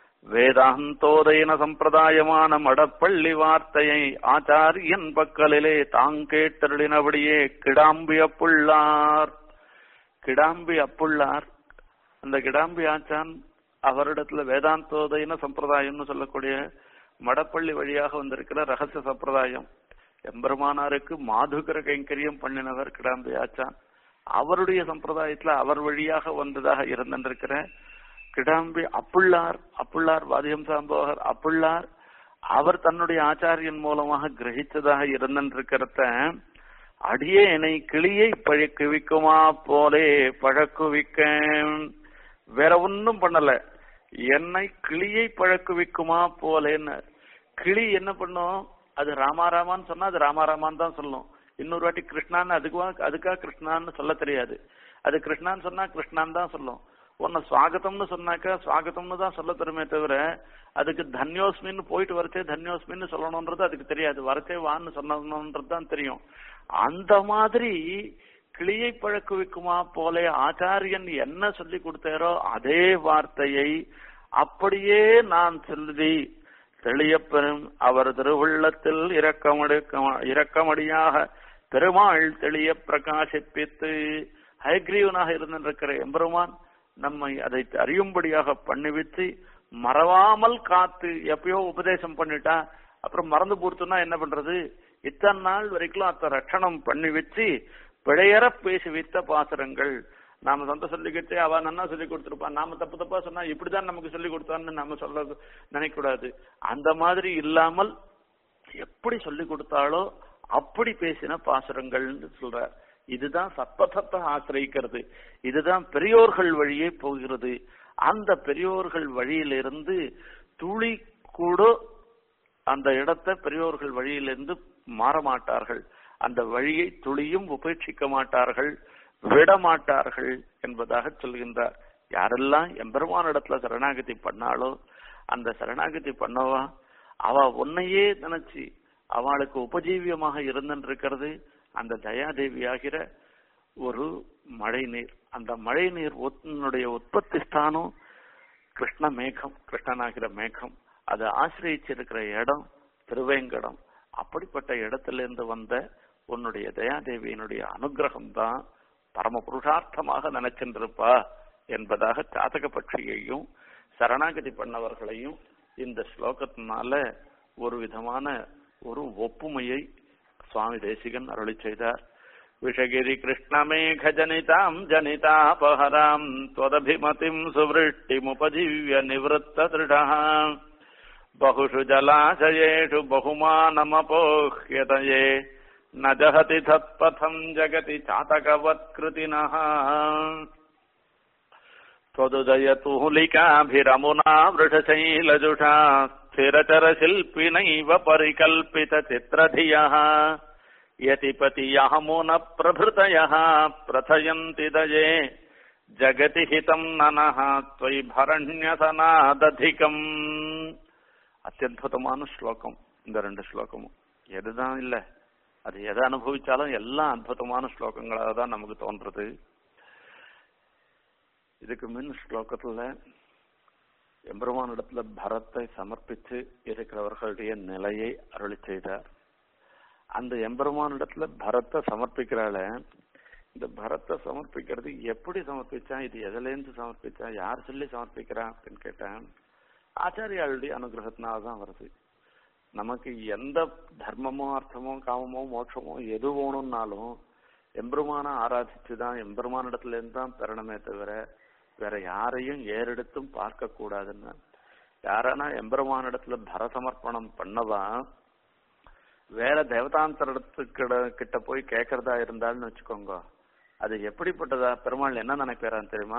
Speaker 2: வேதாந்தோதயன சம்பிரதாயமான மடப்பள்ளி வார்த்தையை ஆச்சாரியன் பக்கலிலே தாங் கேட்டருளினபடியே கிடாம்பி அப்புள்ளார் கிடாம்பி அப்புள்ளார் அந்த கிடாம்பி ஆச்சான் அவரிடத்துல வேதாந்தோதயன சம்பிரதாயம்னு சொல்லக்கூடிய மடப்பள்ளி வழியாக வந்திருக்கிற ரகசிய சம்பிரதாயம் எம்பெருமானாருக்கு மாதுகர கைங்கரியம் பண்ணினவர் கிடாம்பி ஆச்சான் அவருடைய சம்பிரதாயத்துல அவர் வழியாக வந்ததாக இருந்திருக்கிற கிடாம்பி அப்புள்ளார் அப்புள்ளார் வாதியம் சாம்போகர் அப்புள்ளார் அவர் தன்னுடைய ஆச்சாரியன் மூலமாக கிரகித்ததாக இருந்திருக்கிறத அடியே என்னை கிளியை பழக்குவிக்குமா போலே பழக்குவிக்க வேற ஒன்னும் பண்ணல என்னை கிளியை பழக்குவிக்குமா போலேன்னு கிளி என்ன பண்ணும் அது ராமாராமான்னு சொன்னா அது ராமாராமான்னு தான் சொல்லும் இன்னொரு வாட்டி கிருஷ்ணான்னு அதுக்குவா அதுக்கா கிருஷ்ணான்னு சொல்ல தெரியாது அது கிருஷ்ணான்னு சொன்னா கிருஷ்ணான்னு தான் சொல்லும் உன்னை சுவாகத்தம்னு சொன்னாக்கா சுவாகத்தம்னு தான் சொல்ல தருமே தவிர அதுக்கு தன்யோஸ்மின்னு போயிட்டு வரச்சே தன்யோஸ்மின்னு சொல்லணும்ன்றது அதுக்கு தெரியாது வரச்சே வான்னு சொல்லணும்ன்றது தான் தெரியும் அந்த மாதிரி கிளியை பழக்குவிக்குமா போல ஆச்சாரியன் என்ன சொல்லி கொடுத்தாரோ அதே வார்த்தையை அப்படியே நான் சொல்லி தெளியப்பெறும் அவர் திருவுள்ளத்தில் இரக்கமடுக்க இரக்கமடியாக பெருமாள் தெளிய பிரகாசிப்பித்து ஹயக்ரீவனாக இருந்திருக்கிற எம்பெருமான் நம்மை அதை அறியும்படியாக பண்ணிவித்து மறவாமல் காத்து எப்பயோ உபதேசம் பண்ணிட்டா அப்புறம் மறந்து போடுத்துனா என்ன பண்றது இத்தனை நாள் வரைக்கும் அத்த ரட்சணம் பண்ணி வச்சு பிழையற பேசி வைத்த பாசுரங்கள் நாம சொந்த சொல்லிக்கிட்டு அவ நன்னா சொல்லி கொடுத்துருப்பான் நாம தப்பு தப்பா சொன்னா இப்படிதான் நமக்கு சொல்லி கொடுத்தான்னு நாம சொல்ல நினைக்க கூடாது அந்த மாதிரி இல்லாமல் எப்படி சொல்லி கொடுத்தாலோ அப்படி பேசின பாசுரங்கள்னு சொல்றார் இதுதான் சப்பதத்தை ஆசிரியிக்கிறது இதுதான் பெரியோர்கள் வழியே போகிறது அந்த பெரியோர்கள் வழியிலிருந்து துளி கூட அந்த இடத்தை பெரியோர்கள் வழியிலிருந்து மாற மாட்டார்கள் அந்த வழியை துளியும் உபேட்சிக்க மாட்டார்கள் விட மாட்டார்கள் என்பதாக சொல்கின்றார் யாரெல்லாம் எம்பெருமான இடத்துல சரணாகதி பண்ணாலோ அந்த சரணாகதி பண்ணவா அவ உன்னையே நினைச்சு அவளுக்கு உபஜீவியமாக இருந்திருக்கிறது அந்த தயாதேவி ஆகிற ஒரு மழை நீர் அந்த மழை நீர் உன்னுடைய உற்பத்தி ஸ்தானம் கிருஷ்ண மேகம் கிருஷ்ணனாகிற மேகம் அதை ஆசிரியச்சிருக்கிற இடம் திருவேங்கடம் அப்படிப்பட்ட இடத்துல இருந்து வந்த உன்னுடைய தயாதேவியினுடைய அனுகிரகம் தான் பரம புருஷார்த்தமாக நினைச்சிருப்பா என்பதாக ஜாதக பட்சியையும் சரணாகதி பண்ணவர்களையும் இந்த ஸ்லோகத்தினால ஒரு விதமான ஒரு ஒப்புமையை சுவாமி தேசிகன் அருளி செய்தார் விஷகிரி கிருஷ்ணமேக ஜனிதாம் ஜனிதாபஹராம் त्वदभिमतिम् सुवृष्टिमुपजीव्य निवृत्तदृढः बहुषु जलाशयेषु बहुमानमपोह्यतये न जहति तत्पथम् जगति चातकवत्कृतिनः त्वदुदयतुलिकाभिरमुना वृषशैलजुषा स्थिरचरशिल्पिनैव परिकल्पितचित्रधियः यतिपतियहमुनप्रभृतयः प्रथयन्ति दये ஜகதி ஹிதம் நனஹ துவை பரண்யசனாததிகம் அத்தியுதமான ஸ்லோகம் இந்த ரெண்டு ஸ்லோகமும் எதுதான் இல்ல அது எதை அனுபவிச்சாலும் எல்லாம் அற்புதமான ஸ்லோகங்களாக தான் நமக்கு தோன்றது இதுக்கு முன் ஸ்லோகத்துல எம்பெருமான் இடத்துல பரத்தை சமர்ப்பித்து இருக்கிறவர்களுடைய நிலையை அருளி செய்தார் அந்த எம்பெருமான் இடத்துல பரத்தை சமர்ப்பிக்கிறாள இந்த பரத்தை சமர்ப்பிக்கிறது எப்படி சமர்ப்பிச்சான் இது எதுலேருந்து சமர்ப்பிச்சான் யார் சொல்லி சமர்ப்பிக்கிறான் அப்படின்னு கேட்டேன் ஆச்சாரியாளுடைய அனுகிரகத்தினால தான் வருது நமக்கு எந்த தர்மமோ அர்த்தமோ காமமோ மோட்சமோ எது வேணும்னாலும் எம்பெருமான ஆராதிச்சு தான் எம்பெருமான இடத்துல இருந்து தான் பெறணுமே தவிர வேற யாரையும் ஏறெடுத்தும் பார்க்க கூடாதுன்னு யாரானா எம்பெருமான இடத்துல பரசமர்ப்பணம் பண்ணவா வேற தேவதாந்தரத்துக்கிட்ட கிட்ட போய் கேட்கறதா இருந்தாலும் வச்சுக்கோங்க அது எப்படிப்பட்டதா பெருமாள் என்ன நினைக்கிறான் தெரியுமா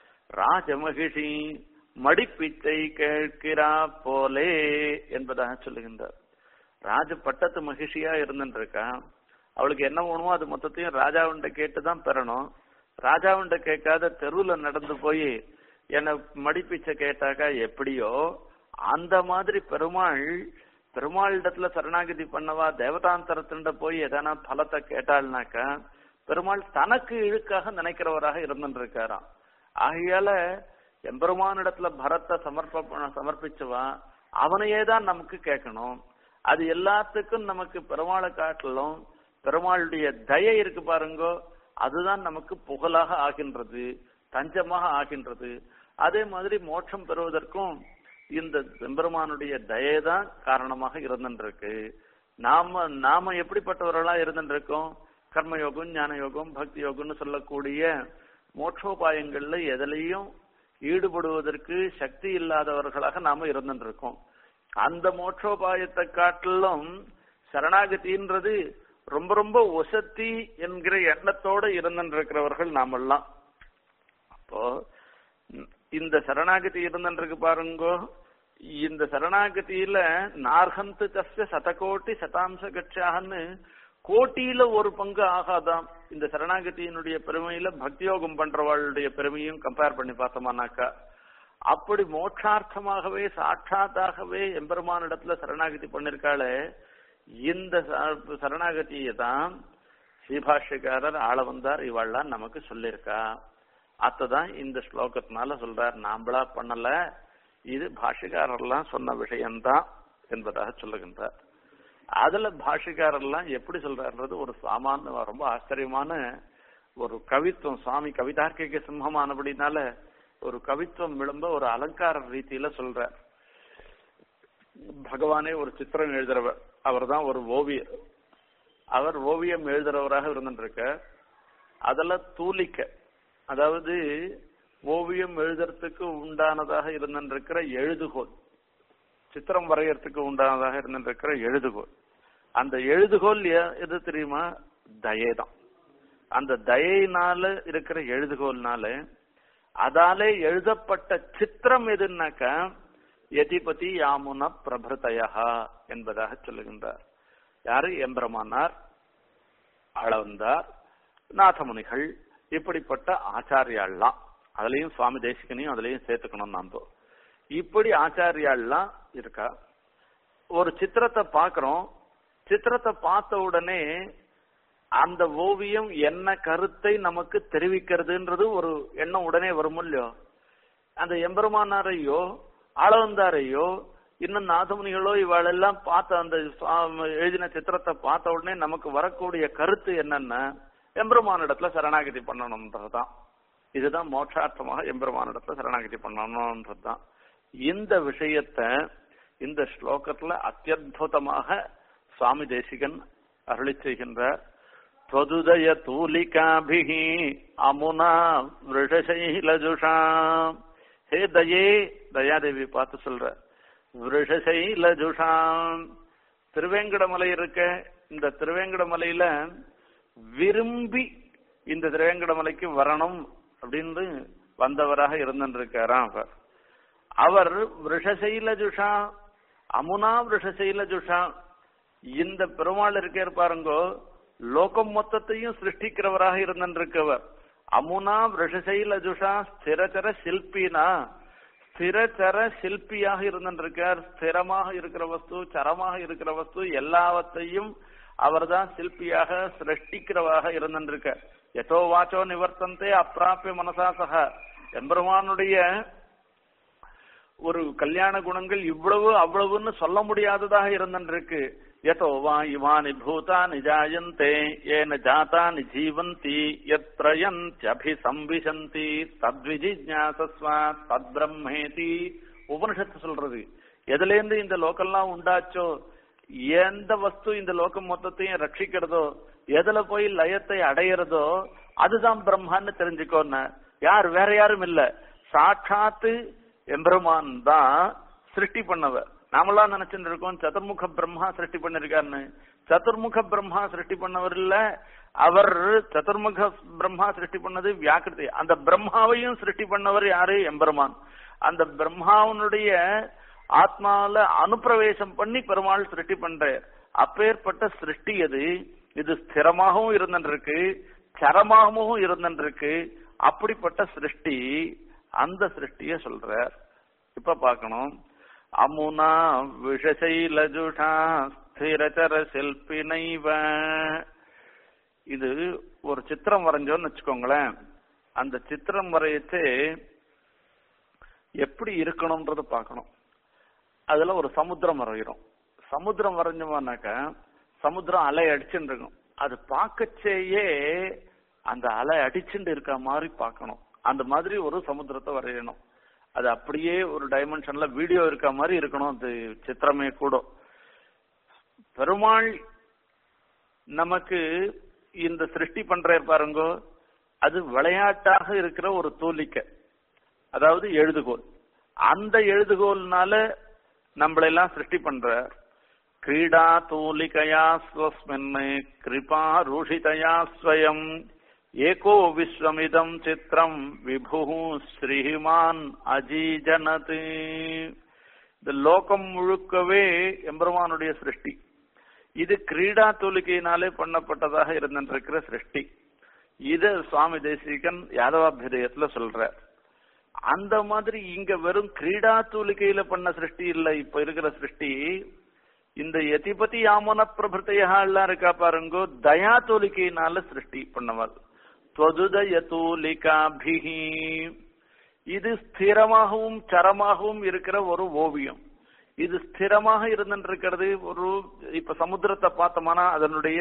Speaker 2: ராஜமகிஷி மடிப்பிச்சை கேட்கிறா போலே என்பதாக சொல்லுகின்றார் ராஜ பட்டத்து மகிழ்ச்சியா இருந்துருக்கா அவளுக்கு என்ன வேணுமோ அது மொத்தத்தையும் ராஜாவுண்ட கேட்டுதான் பெறணும் ராஜாவுண்ட கேட்காத தெருவுல நடந்து போய் என்ன மடிப்பிச்சை கேட்டாக்கா எப்படியோ அந்த மாதிரி பெருமாள் பெருமாளிடத்துல சரணாகதி பண்ணவா தேவதாந்தரத்திண்ட போய் எதனா பலத்தை கேட்டாள்னாக்கா பெருமாள் தனக்கு இழுக்காக நினைக்கிறவராக இருந்துருக்காராம் ஆகையால எம்பெருமானிடத்துல பரத்தை சமர்ப்ப சமர்ப்பிச்சவா அவனையே தான் நமக்கு கேட்கணும் அது எல்லாத்துக்கும் நமக்கு பெருமாளை காட்டிலும் பெருமாளுடைய தயை இருக்கு பாருங்கோ அதுதான் நமக்கு புகழாக ஆகின்றது தஞ்சமாக ஆகின்றது அதே மாதிரி மோட்சம் பெறுவதற்கும் இந்த எம்பெருமானுடைய தயை தான் காரணமாக இருந்துருக்கு நாம நாம எப்படிப்பட்டவர்களா இருந்துருக்கோம் கர்மயோகம் ஞான யோகம் பக்தி யோகம்னு சொல்லக்கூடிய மோட்சோபாயங்கள்ல எதுலையும் ஈடுபடுவதற்கு சக்தி இல்லாதவர்களாக நாம இருந்துருக்கோம் அந்த மோட்சோபாயத்தை காட்டிலும் சரணாகதின்றது ரொம்ப ரொம்ப ஒசத்தி என்கிற எண்ணத்தோட இருந்துருக்கிறவர்கள் நாமெல்லாம் அப்போ இந்த சரணாகதி இருந்துருக்கு பாருங்கோ இந்த சரணாகதியில நார்ஹந்து தஸ்ய சதகோட்டி சதாம்ச கட்சாகன்னு கோட்டியில ஒரு பங்கு ஆகாதாம் இந்த சரணாகதியினுடைய பெருமையில பக்தியோகம் பண்றவாளுடைய பெருமையும் கம்பேர் பண்ணி பார்த்தோமானாக்கா அப்படி மோட்சார்த்தமாகவே சாட்சாத்தாகவே எம்பெருமான இடத்துல சரணாகதி பண்ணிருக்காளே இந்த சரணாகதியை தான் ஸ்ரீபாஷ்யக்காரர் ஆள வந்தார் இவாள்லாம் நமக்கு சொல்லியிருக்கா அத்ததான் இந்த ஸ்லோகத்தினால சொல்றார் நாம்பளா பண்ணல இது பாஷிகாரர்லாம் சொன்ன விஷயம்தான் என்பதாக சொல்லுகின்றார் அதுல பாஷிகாரெல்லாம் எப்படி சொல்றாருன்றது ஒரு சாமானிய ரொம்ப ஆச்சரியமான ஒரு கவித்துவம் சுவாமி கவிதார்க்கிக சிம்மமானபடினால ஒரு கவித்துவம் விளம்ப ஒரு அலங்கார ரீதியில சொல்றார் பகவானே ஒரு சித்திரம் எழுதுறவர் அவர் தான் ஒரு ஓவியர் அவர் ஓவியம் எழுதுறவராக இருந்துருக்க அதுல தூலிக்க அதாவது ஓவியம் எழுதுறதுக்கு உண்டானதாக இருந்திருக்கிற எழுதுகோல் சித்திரம் வரையறதுக்கு உண்டானதாக இருந்திருக்கிற எழுதுகோல் அந்த எழுதுகோல் எது தெரியுமா தயைதான் அந்த தயையினால இருக்கிற எழுதுகோல்னால அதாலே எழுதப்பட்ட சித்திரம் எதுனாக்கா எதிபதி யாமுன பிரபృతயா என்பதாக சொல்லுகின்றார் யாரு எம்பிரமானார் அளவந்தார் நாதமுனிகள் இப்படிப்பட்ட ஆச்சாரியாள்லாம் அதுலயும் சுவாமி தேசிகனையும் அதுலயும் சேர்த்துக்கணும் நாம இப்படி ஆச்சாரியாள்லாம் இருக்கா ஒரு சித்திரத்தை பாக்குறோம் சித்திரத்தை பார்த்த உடனே அந்த ஓவியம் என்ன கருத்தை நமக்கு தெரிவிக்கிறதுன்றது ஒரு எண்ணம் உடனே வரும் இல்லையோ அந்த எம்பெருமானாரையோ ஆளவந்தாரையோ இன்னும் நாதமுனிகளோ இவாளெல்லாம் பார்த்த அந்த எழுதின சித்திரத்தை பார்த்த உடனே நமக்கு வரக்கூடிய கருத்து என்னன்னா எம்பெருமானிடத்துல சரணாகதி பண்ணணும்ன்றதுதான் இதுதான் மோட்சார்த்தமாக எம்பெருமானிடத்துல சரணாகதி பண்ணணும்ன்றதுதான் இந்த விஷயத்த இந்த ஸ்லோகத்துல அத்தியுதமாக சுவாமி தேசிகன் அருளி செய்கின்றார் त्वदुदय तूलिकाभिः अमुना वृषशैलजुषाम् ஹே தயே தயாதேவி பார்த்து சொல்ற விருஷசைலஜுஷாம் திருவேங்கடமலை இருக்க இந்த திருவேங்கடமலையில விரும்பி இந்த திருவேங்கடமலைக்கு வரணும் அப்படின்னு வந்தவராக இருந்திருக்காராம் அவர் அவர் விருஷசைலஜுஷா அமுனா விருஷசைலஜுஷா இந்த பெருமாள் இருக்கார் பாருங்கோ லோகம் மொத்தத்தையும் சிருஷ்டிக்கிறவராக இருந்திருக்கவர் அமுனா விருஷசைலஜுஷா ஸ்திரச்சர சில்பினா ஸ்திரச்சர சில்பியாக இருந்திருக்கார் ஸ்திரமாக இருக்கிற வஸ்து சரமாக இருக்கிற வஸ்து எல்லாவற்றையும் அவர்தான் சிற்பியாக சிருஷ்டிக்கிறவராக இருந்திருக்கார் எதோ வாச்சோ நிவர்த்தந்தே அப்பிராப்பிய மனசா சக எம்பெருமானுடைய ஒரு கல்யாண குணங்கள் இவ்வளவு அவ்வளவுன்னு சொல்ல முடியாததாக இருந்திருக்கு யதோ வா இமானி பூதானி ஜாயந்தே ஏன ஜாதானி ஜீவந்தி யத்ரயந்த்யபிசம்பிசந்தி தத்விஜிஜாசஸ்வா தத்பிரம்மேதி உபனிஷத்து சொல்றது எதுல இருந்து இந்த லோக்கெல்லாம் உண்டாச்சோ எந்த வஸ்து இந்த லோகம் மொத்தத்தையும் ரட்சிக்கிறதோ எதுல போய் லயத்தை அடையிறதோ அதுதான் பிரம்மான்னு தெரிஞ்சுக்கோன்னு யார் வேற யாரும் இல்ல சாட்சாத்து எம்பெருமான் தான் சிருஷ்டி பண்ணவர் நாமெல்லாம் நினைச்சுட்டு இருக்கோம் சதுர்முக பிரம்மா சிருஷ்டி பண்ணிருக்காருன்னு சதுர்முக பிரம்மா சிருஷ்டி பண்ணவர் இல்ல அவர் சதுர்முக பிரம்மா சிருஷ்டி பண்ணது வியாக்கிருதி அந்த பிரம்மாவையும் சிருஷ்டி பண்ணவர் யாரு எம்பெருமான் அந்த பிரம்மாவனுடைய ஆத்மாவில அனுப்பிரவேசம் பண்ணி பெருமாள் சிருஷ்டி பண்றார் அப்பேற்பட்ட சிருஷ்டி அது இது ஸ்திரமாகவும் இருந்திருக்கு சரமாகவும் இருந்திருக்கு அப்படிப்பட்ட சிருஷ்டி அந்த சிருஷ்டிய சொல்றார் இப்ப பார்க்கணும் அமுனா விஷசைலஜுஷா ஸ்திரச்சர சில்பினைவ இது ஒரு சித்திரம் வரைஞ்சோன்னு வச்சுக்கோங்களேன் அந்த சித்திரம் வரையச்சு எப்படி இருக்கணும்ன்றத பார்க்கணும் அதுல ஒரு சமுத்திரம் வரைகிறோம் சமுத்திரம் வரைஞ்சோம்னாக்க சமுத்திரம் அலை அடிச்சுட்டு இருக்கும் அது பார்க்கச்சேயே அந்த அலை அடிச்சுட்டு இருக்க மாதிரி பார்க்கணும் அந்த மாதிரி ஒரு சமுத்திரத்தை வரையணும் அது அப்படியே ஒரு டைமென்ஷன்ல வீடியோ இருக்க மாதிரி இருக்கணும் அது சித்திரமே கூட பெருமாள் நமக்கு இந்த சிருஷ்டி பண்ற பாருங்கோ அது விளையாட்டாக இருக்கிற ஒரு தூலிக்க அதாவது எழுதுகோல் அந்த எழுதுகோல்னால நம்மளெல்லாம் சிருஷ்டி பண்ற கிரீடா தூலிகையா ஸ்வஸ்மின் கிருபா ரூஷிதயா ஸ்வயம் ஏகோ விஸ்வமிதம் சித்திரம் விபு ஸ்ரீமான் அஜீஜனத் இந்த லோகம் முழுக்கவே எம்பெருமானுடைய சிருஷ்டி இது கிரீடா தூலிகையினாலே பண்ணப்பட்டதாக இருந்திருக்கிற சிருஷ்டி இது சுவாமி தேசிகன் யாதவாபிதயத்துல சொல்ற அந்த மாதிரி இங்க வெறும் கிரீடா தூலிகையில பண்ண சிருஷ்டி இல்ல இப்ப இருக்கிற சிருஷ்டி இந்த எதிபதி யாமன பிரபத்தையா எல்லாம் இருக்கா பாருங்கோ தயா தூலிகையினால சிருஷ்டி பண்ணவர் தொதுதய தூலிகாபிகி இது ஸ்திரமாகவும் சரமாகவும் இருக்கிற ஒரு ஓவியம் இது ஸ்திரமாக இருந்திருக்கிறது ஒரு இப்ப சமுத்திரத்தை பார்த்தோம்னா அதனுடைய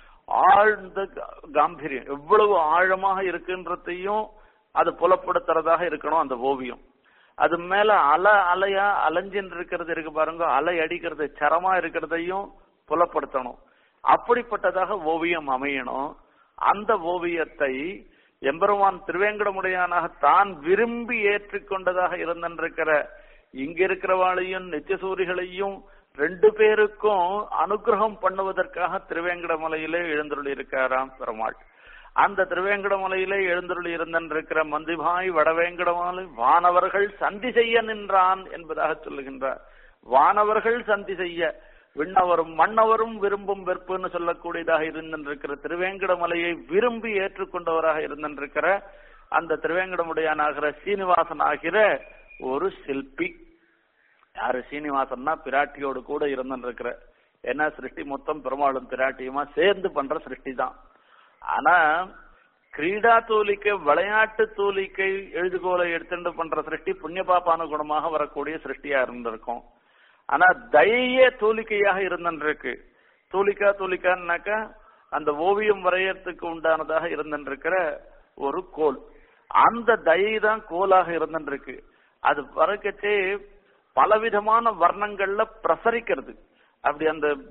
Speaker 2: ஆழ்ந்த காம்பீரியம் எவ்வளவு ஆழமாக இருக்குன்றதையும் அது புலப்படுத்துறதாக இருக்கணும் அந்த ஓவியம் அது மேல அலை அலையா அலைஞ்சின்னு இருக்கிறது இருக்கு பாருங்க அலை அடிக்கிறது சரமா இருக்கிறதையும் புலப்படுத்தணும் அப்படிப்பட்டதாக ஓவியம் அமையணும் அந்த ஓவியத்தை எம்பெருமான் திருவேங்கடமுடையானாக தான் விரும்பி ஏற்றுக்கொண்டதாக இருந்திருக்கிற இங்க இருக்கிறவாளையும் நித்தியசூரிகளையும் ரெண்டு பேருக்கும் அனுகிரகம் பண்ணுவதற்காக திருவேங்கடமலையிலே எழுந்தருளி இருக்காராம் பெருமாள் அந்த திருவேங்கடமலையிலே எழுந்தருளி இருந்திருக்கிற மந்திபாய் வடவேங்கடமலை வானவர்கள் சந்தி செய்ய நின்றான் என்பதாக சொல்லுகின்றார் வானவர்கள் சந்தி செய்ய விண்ணவரும் மன்னவரும் விரும்பும் வெறுப்புன்னு சொல்லக்கூடியதாக இருந்திருக்கிற திருவேங்கடமலையை விரும்பி ஏற்றுக்கொண்டவராக இருந்திருக்கிற அந்த திருவேங்கடமுடையானாகிற சீனிவாசன் ஆகிற ஒரு சிற்பி யாரு சீனிவாசன்னா பிராட்டியோடு கூட இருந்திருக்கிற ஏன்னா சிருஷ்டி மொத்தம் பெருமாளும் பிராட்டியுமா சேர்ந்து பண்ற சிருஷ்டி தான் ஆனா கிரீடா தூலிக்கை விளையாட்டு தூலிக்கை எழுதுகோலை எடுத்துட்டு பண்ற சிருஷ்டி புண்ணிய பாப்பானுகுணமாக வரக்கூடிய சிருஷ்டியா இருந்திருக்கும் ஆனா தயையே தூலிக்கையாக இருந்திருக்கு தூலிக்கா தூலிக்கான்னாக்கா அந்த ஓவியம் வரையறதுக்கு உண்டானதாக இருந்திருக்கிற ஒரு கோல் அந்த தயை தான் கோலாக இருந்திருக்கு அது வரைக்கச்சே பலவிதமான வர்ணங்கள்ல பிரசரிக்கிறது அப்படி அந்த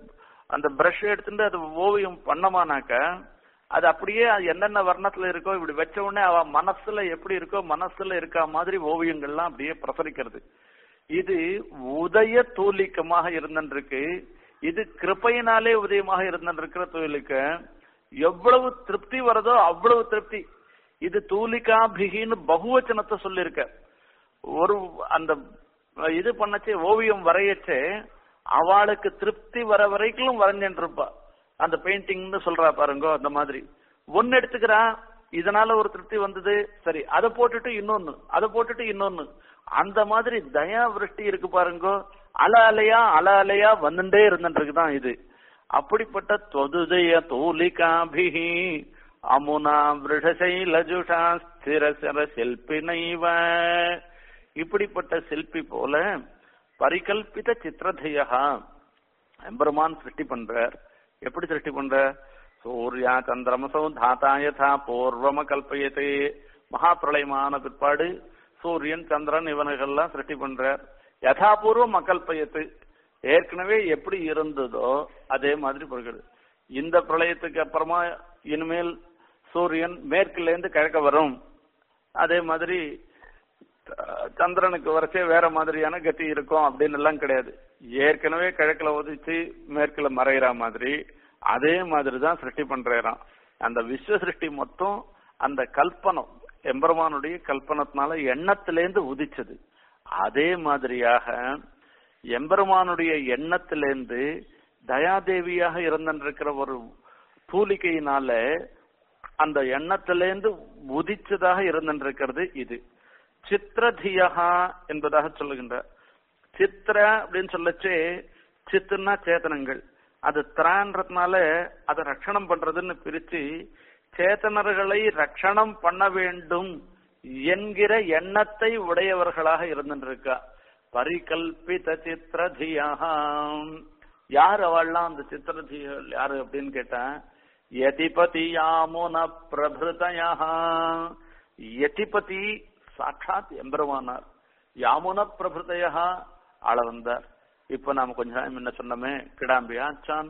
Speaker 2: அந்த பிரஷ் எடுத்துட்டு அது ஓவியம் பண்ணமானாக்க அது அப்படியே அது என்னென்ன வர்ணத்துல இருக்கோ இப்படி வச்ச உடனே அவ மனசுல எப்படி இருக்கோ மனசுல இருக்க மாதிரி ஓவியங்கள்லாம் அப்படியே பிரசரிக்கிறது இது உதய தூலிக்கமாக இருந்திருக்கு இது கிருப்பையினாலே உதயமாக இருந்திருக்கிற தூலிக்க எவ்வளவு திருப்தி வருதோ அவ்வளவு திருப்தி இது தூலிகாபிகின்னு பகுவச்சனத்தை சொல்லியிருக்க ஒரு அந்த இது பண்ணச்சே ஓவியம் வரையச்சே அவளுக்கு திருப்தி வர வரைக்கும் வரைஞ்சிட்டு இருப்பா அந்த பெயிண்டிங்னு சொல்றா பாருங்க அந்த மாதிரி ஒன்னு எடுத்துக்கிறா இதனால ஒரு திருப்தி வந்தது சரி அதை போட்டுட்டு இன்னொன்னு அதை போட்டுட்டு இன்னொன்னு அந்த மாதிரி தயா விருஷ்டி இருக்கு பாருங்க அல அலையா அல அலையா வந்துட்டே இருந்துருக்குதான் இது அப்படிப்பட்ட தொதுதய தூலிகாபிகி அமுனா விருஷசைலஜுஷா ஸ்திரசர சில்பினைவ இப்படிப்பட்ட சிற்பி போல பரிகல்பித சித்திரதயா எம்பெருமான் சிருஷ்டி பண்றார் எப்படி சிருஷ்டி பண்ற சூர்யா சந்திரமசோ தாத்தா யதா பூர்வம கல்பயத்தே மகா பிரளயமான பிற்பாடு சூரியன் சந்திரன் இவனுகள்லாம் சிருஷ்டி பண்றார் யதாபூர்வம் அகல்பயத்து ஏற்கனவே எப்படி இருந்ததோ அதே மாதிரி போகிறது இந்த பிரளயத்துக்கு அப்புறமா இனிமேல் சூரியன் மேற்குல இருந்து கிழக்க வரும் அதே மாதிரி அஹ், சந்திரனுக்கு வரைச்சே வேற மாதிரியான கதி இருக்கும் அப்படின்னு எல்லாம் கிடையாது ஏற்கனவே கிழக்குல உதிச்சு மேற்குல மறைகிற மாதிரி அதே மாதிரி தான் சிருஷ்டி பண்றாராம் அந்த விஸ்வ சிருஷ்டி மொத்தம் அந்த கல்பனம் எம்பெருமானுடைய கல்பனத்தினால எண்ணத்திலேந்து உதிச்சது அதே மாதிரியாக எம்பெருமானுடைய எண்ணத்திலேந்து தயாதேவியாக இருந்திருக்கிற ஒரு தூலிகையினால அந்த எண்ணத்திலேந்து உதிச்சதாக இருந்திருக்கிறது இது சித்திரதியகா என்பதாக சொல்லுகின்ற சித்திர அப்படின்னு சொல்லச்சே சித்துன்னா சேத்தனங்கள் அது திரான்றதுனால அதை ரட்சணம் பண்றதுன்னு பிரிச்சு சேத்தனர்களை ரட்சணம் பண்ண வேண்டும் என்கிற எண்ணத்தை உடையவர்களாக இருந்துருக்கா பரிகல்பித சித்திரதியாக யார் அவள்லாம் அந்த சித்திரதிகள் யாரு அப்படின்னு கேட்டா யதிபதி யாமுன பிரபிருதயா யதிபதி சாட்சாத் எம்பெருமானார் யாமுன பிரபிருதயா ஆள வந்தார் இப்ப நாம கொஞ்ச நேரம் முன்ன சொன்னோமே கிடாம்பி ஆச்சான்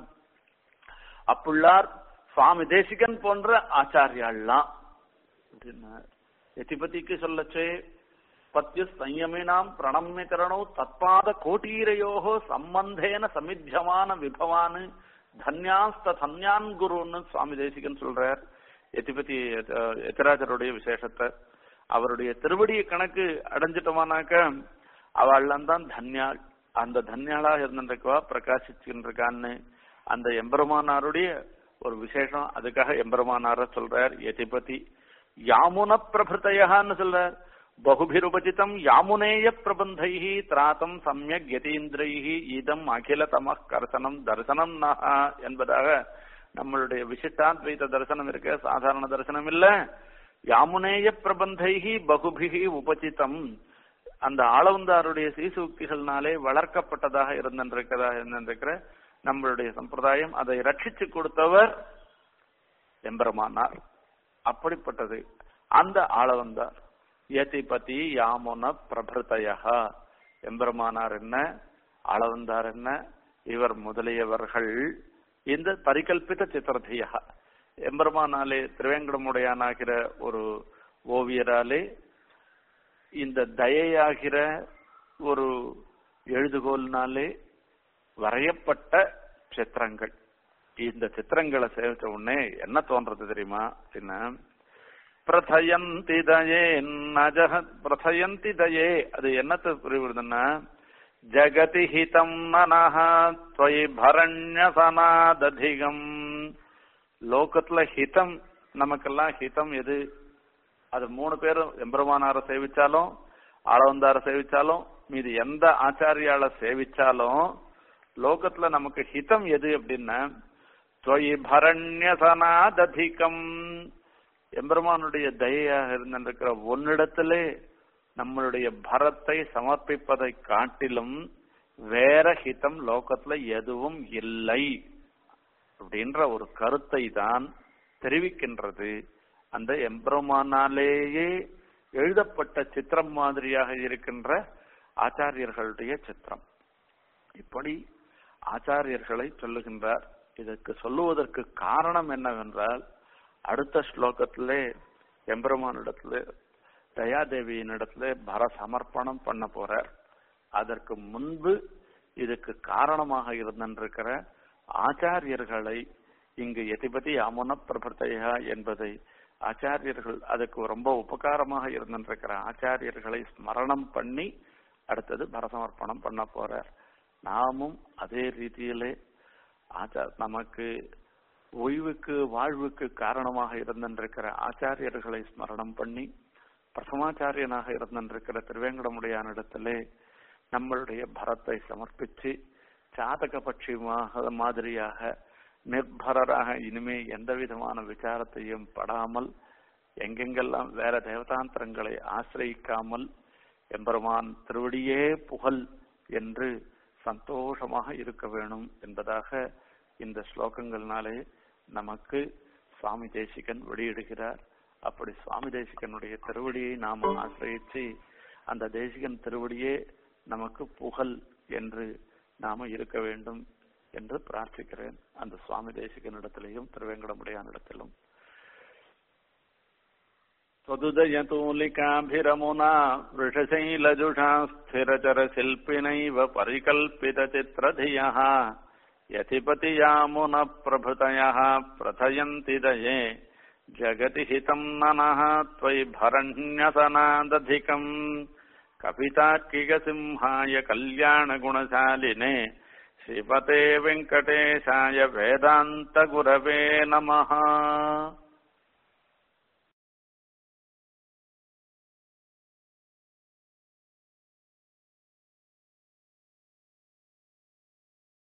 Speaker 2: அப்புள்ளார் சுவாமி தேசிகன் போன்ற ஆச்சாரியாள்லாம் அப்படின்னார் எதிபதிக்கு சொல்லச்சே பத்ய சம்யமினாம் பிரணம்யகரணோ தத்பாத கோட்டீரையோகோ சம்பந்தேன சமித்தியமான விபவான் தன்யாஸ்த தன்யான் குருன்னு சுவாமி தேசிகன் சொல்றார் எதிபதி எத்திராஜருடைய விசேஷத்தை அவருடைய திருவடிய கணக்கு அடைஞ்சிட்டோமானாக்க அவள்லாம் தான் தன்யாள் அந்த தன்யாளா இருந்திருக்கவா பிரகாசிச்சுருக்கான்னு அந்த எம்பெருமானாருடைய ஒரு விசேஷம் அதுக்காக எம்பெருமானார சொல்றார் எதிபதி யாமுன பிரபிருத்தயான்னு சொல்றார் பகுபிருபஜிதம் யாமுனேய பிரபந்தைஹி திராத்தம் சமயக் யதீந்திரைஹி இதம் அகில தம கர்சனம் தரிசனம் நகா என்பதாக நம்மளுடைய விசிஷ்டாத்வைத தரிசனம் இருக்க சாதாரண தரிசனம் இல்ல யாமுனேய பிரபந்தைஹி பகுபிகி உபசிதம் அந்த ஆளவந்தாருடைய சீசூக்திகள்னாலே வளர்க்கப்பட்டதாக இருந்திருக்கிறதாக இருந்திருக்கிற நம்மளுடைய சம்பிரதாயம் அதை ரட்சிச்சு கொடுத்தவர் எம்பெருமானார் அப்படிப்பட்டது அந்த ஆளவந்தார் யதிபதி யாமுன பிரபிருத்தயா எம்பெருமானார் என்ன ஆளவந்தார் என்ன இவர் முதலியவர்கள் இந்த பரிகல்பித சித்திரதியா எம்பெருமானாலே திருவேங்கடமுடையானாகிற ஒரு ஓவியராலே இந்த தயையாகிற ஒரு எழுதுகோல்னாலே வரையப்பட்ட சித்திரங்கள் இந்த சித்திரங்களை சேவிச்ச உடனே என்ன தோன்றது தெரியுமா அப்படின்னா பிரதயந்தி தயே நஜக பிரதயந்தி தயே அது என்னத்தை புரியுதுன்னா ஜகதி ஹிதம் மனஹ துவயி பரண்யசனாததிகம் லோகத்துல ஹிதம் நமக்கெல்லாம் ஹிதம் எது அது மூணு பேரும் எம்பெருமானார சேவிச்சாலும் ஆளவந்தார சேவிச்சாலும் மீது எந்த ஆச்சாரியால சேவிச்சாலும் லோகத்துல நமக்கு ஹிதம் எது அப்படின்னா தொய் பரண்யசனாததிகம் எம்பெருமானுடைய தயையாக இருந்திருக்கிற ஒன்னிடத்திலே நம்மளுடைய பரத்தை சமர்ப்பிப்பதை காட்டிலும் வேற ஹிதம் லோகத்துல எதுவும் இல்லை அப்படின்ற ஒரு கருத்தை தான் தெரிவிக்கின்றது அந்த எம்பெருமானாலேயே எழுதப்பட்ட சித்திரம் மாதிரியாக இருக்கின்ற ஆச்சாரியர்களுடைய சித்திரம் இப்படி ஆச்சாரியர்களை சொல்லுகின்றார் இதற்கு சொல்லுவதற்கு காரணம் என்னவென்றால் அடுத்த ஸ்லோகத்திலே எம்பெருமானிடத்திலே தயாதேவியினிடத்திலே பர சமர்ப்பணம் பண்ண போறார் அதற்கு முன்பு இதுக்கு காரணமாக இருந்திருக்கிற ஆச்சாரியர்களை இங்கு எதிபதி அமுன பிரபத்தையா என்பதை ஆச்சாரியர்கள் அதுக்கு ரொம்ப உபகாரமாக இருந்திருக்கிற ஆச்சாரியர்களை ஸ்மரணம் பண்ணி அடுத்தது பரசமர்ப்பணம் பண்ண போறார் நாமும் அதே ரீதியிலே ஆச்சார் நமக்கு ஓய்வுக்கு வாழ்வுக்கு காரணமாக இருந்திருக்கிற ஆச்சாரியர்களை ஸ்மரணம் பண்ணி பிரசமாச்சாரியனாக இருந்திருக்கிற திருவேங்கடமுடையானிடத்திலே நம்மளுடைய பரத்தை சமர்ப்பிச்சு சாதக பட்சியமாக மாதிரியாக நிர்பரராக இனிமே எந்த விதமான விசாரத்தையும் படாமல் எங்கெங்கெல்லாம் வேற தேவதாந்திரங்களை ஆசிரியிக்காமல் எம்பெருமான் திருவடியே புகழ் என்று சந்தோஷமாக இருக்க வேணும் என்பதாக இந்த ஸ்லோகங்கள்னாலே நமக்கு சுவாமி தேசிகன் வெளியிடுகிறார் அப்படி சுவாமி தேசிகனுடைய திருவடியை நாம் ஆசிரியிச்சு அந்த தேசிகன் திருவடியே நமக்கு புகழ் என்று நாம இருக்க வேண்டும் என்று பிரார்த்திக்கிறேன் அந்த சுவாமி தேசிகனிடத்திலையும் திருவேங்கடமுடையானிடத்திலும் त्वदुदयतूलिकाभिरमुना वृषशैलजुषा स्थिरचरशिल्पिनैव परिकल्पितचित्रधियः यतिपतियामुनप्रभृतयः प्रथयन्ति दये जगति हितम् ननः त्वयि भरण्यसनादधिकम् कपितार्किकसिंहाय कल्याणगुणशालिने श्रीपते वेङ्कटेशाय वेदान्तगुरवे नमः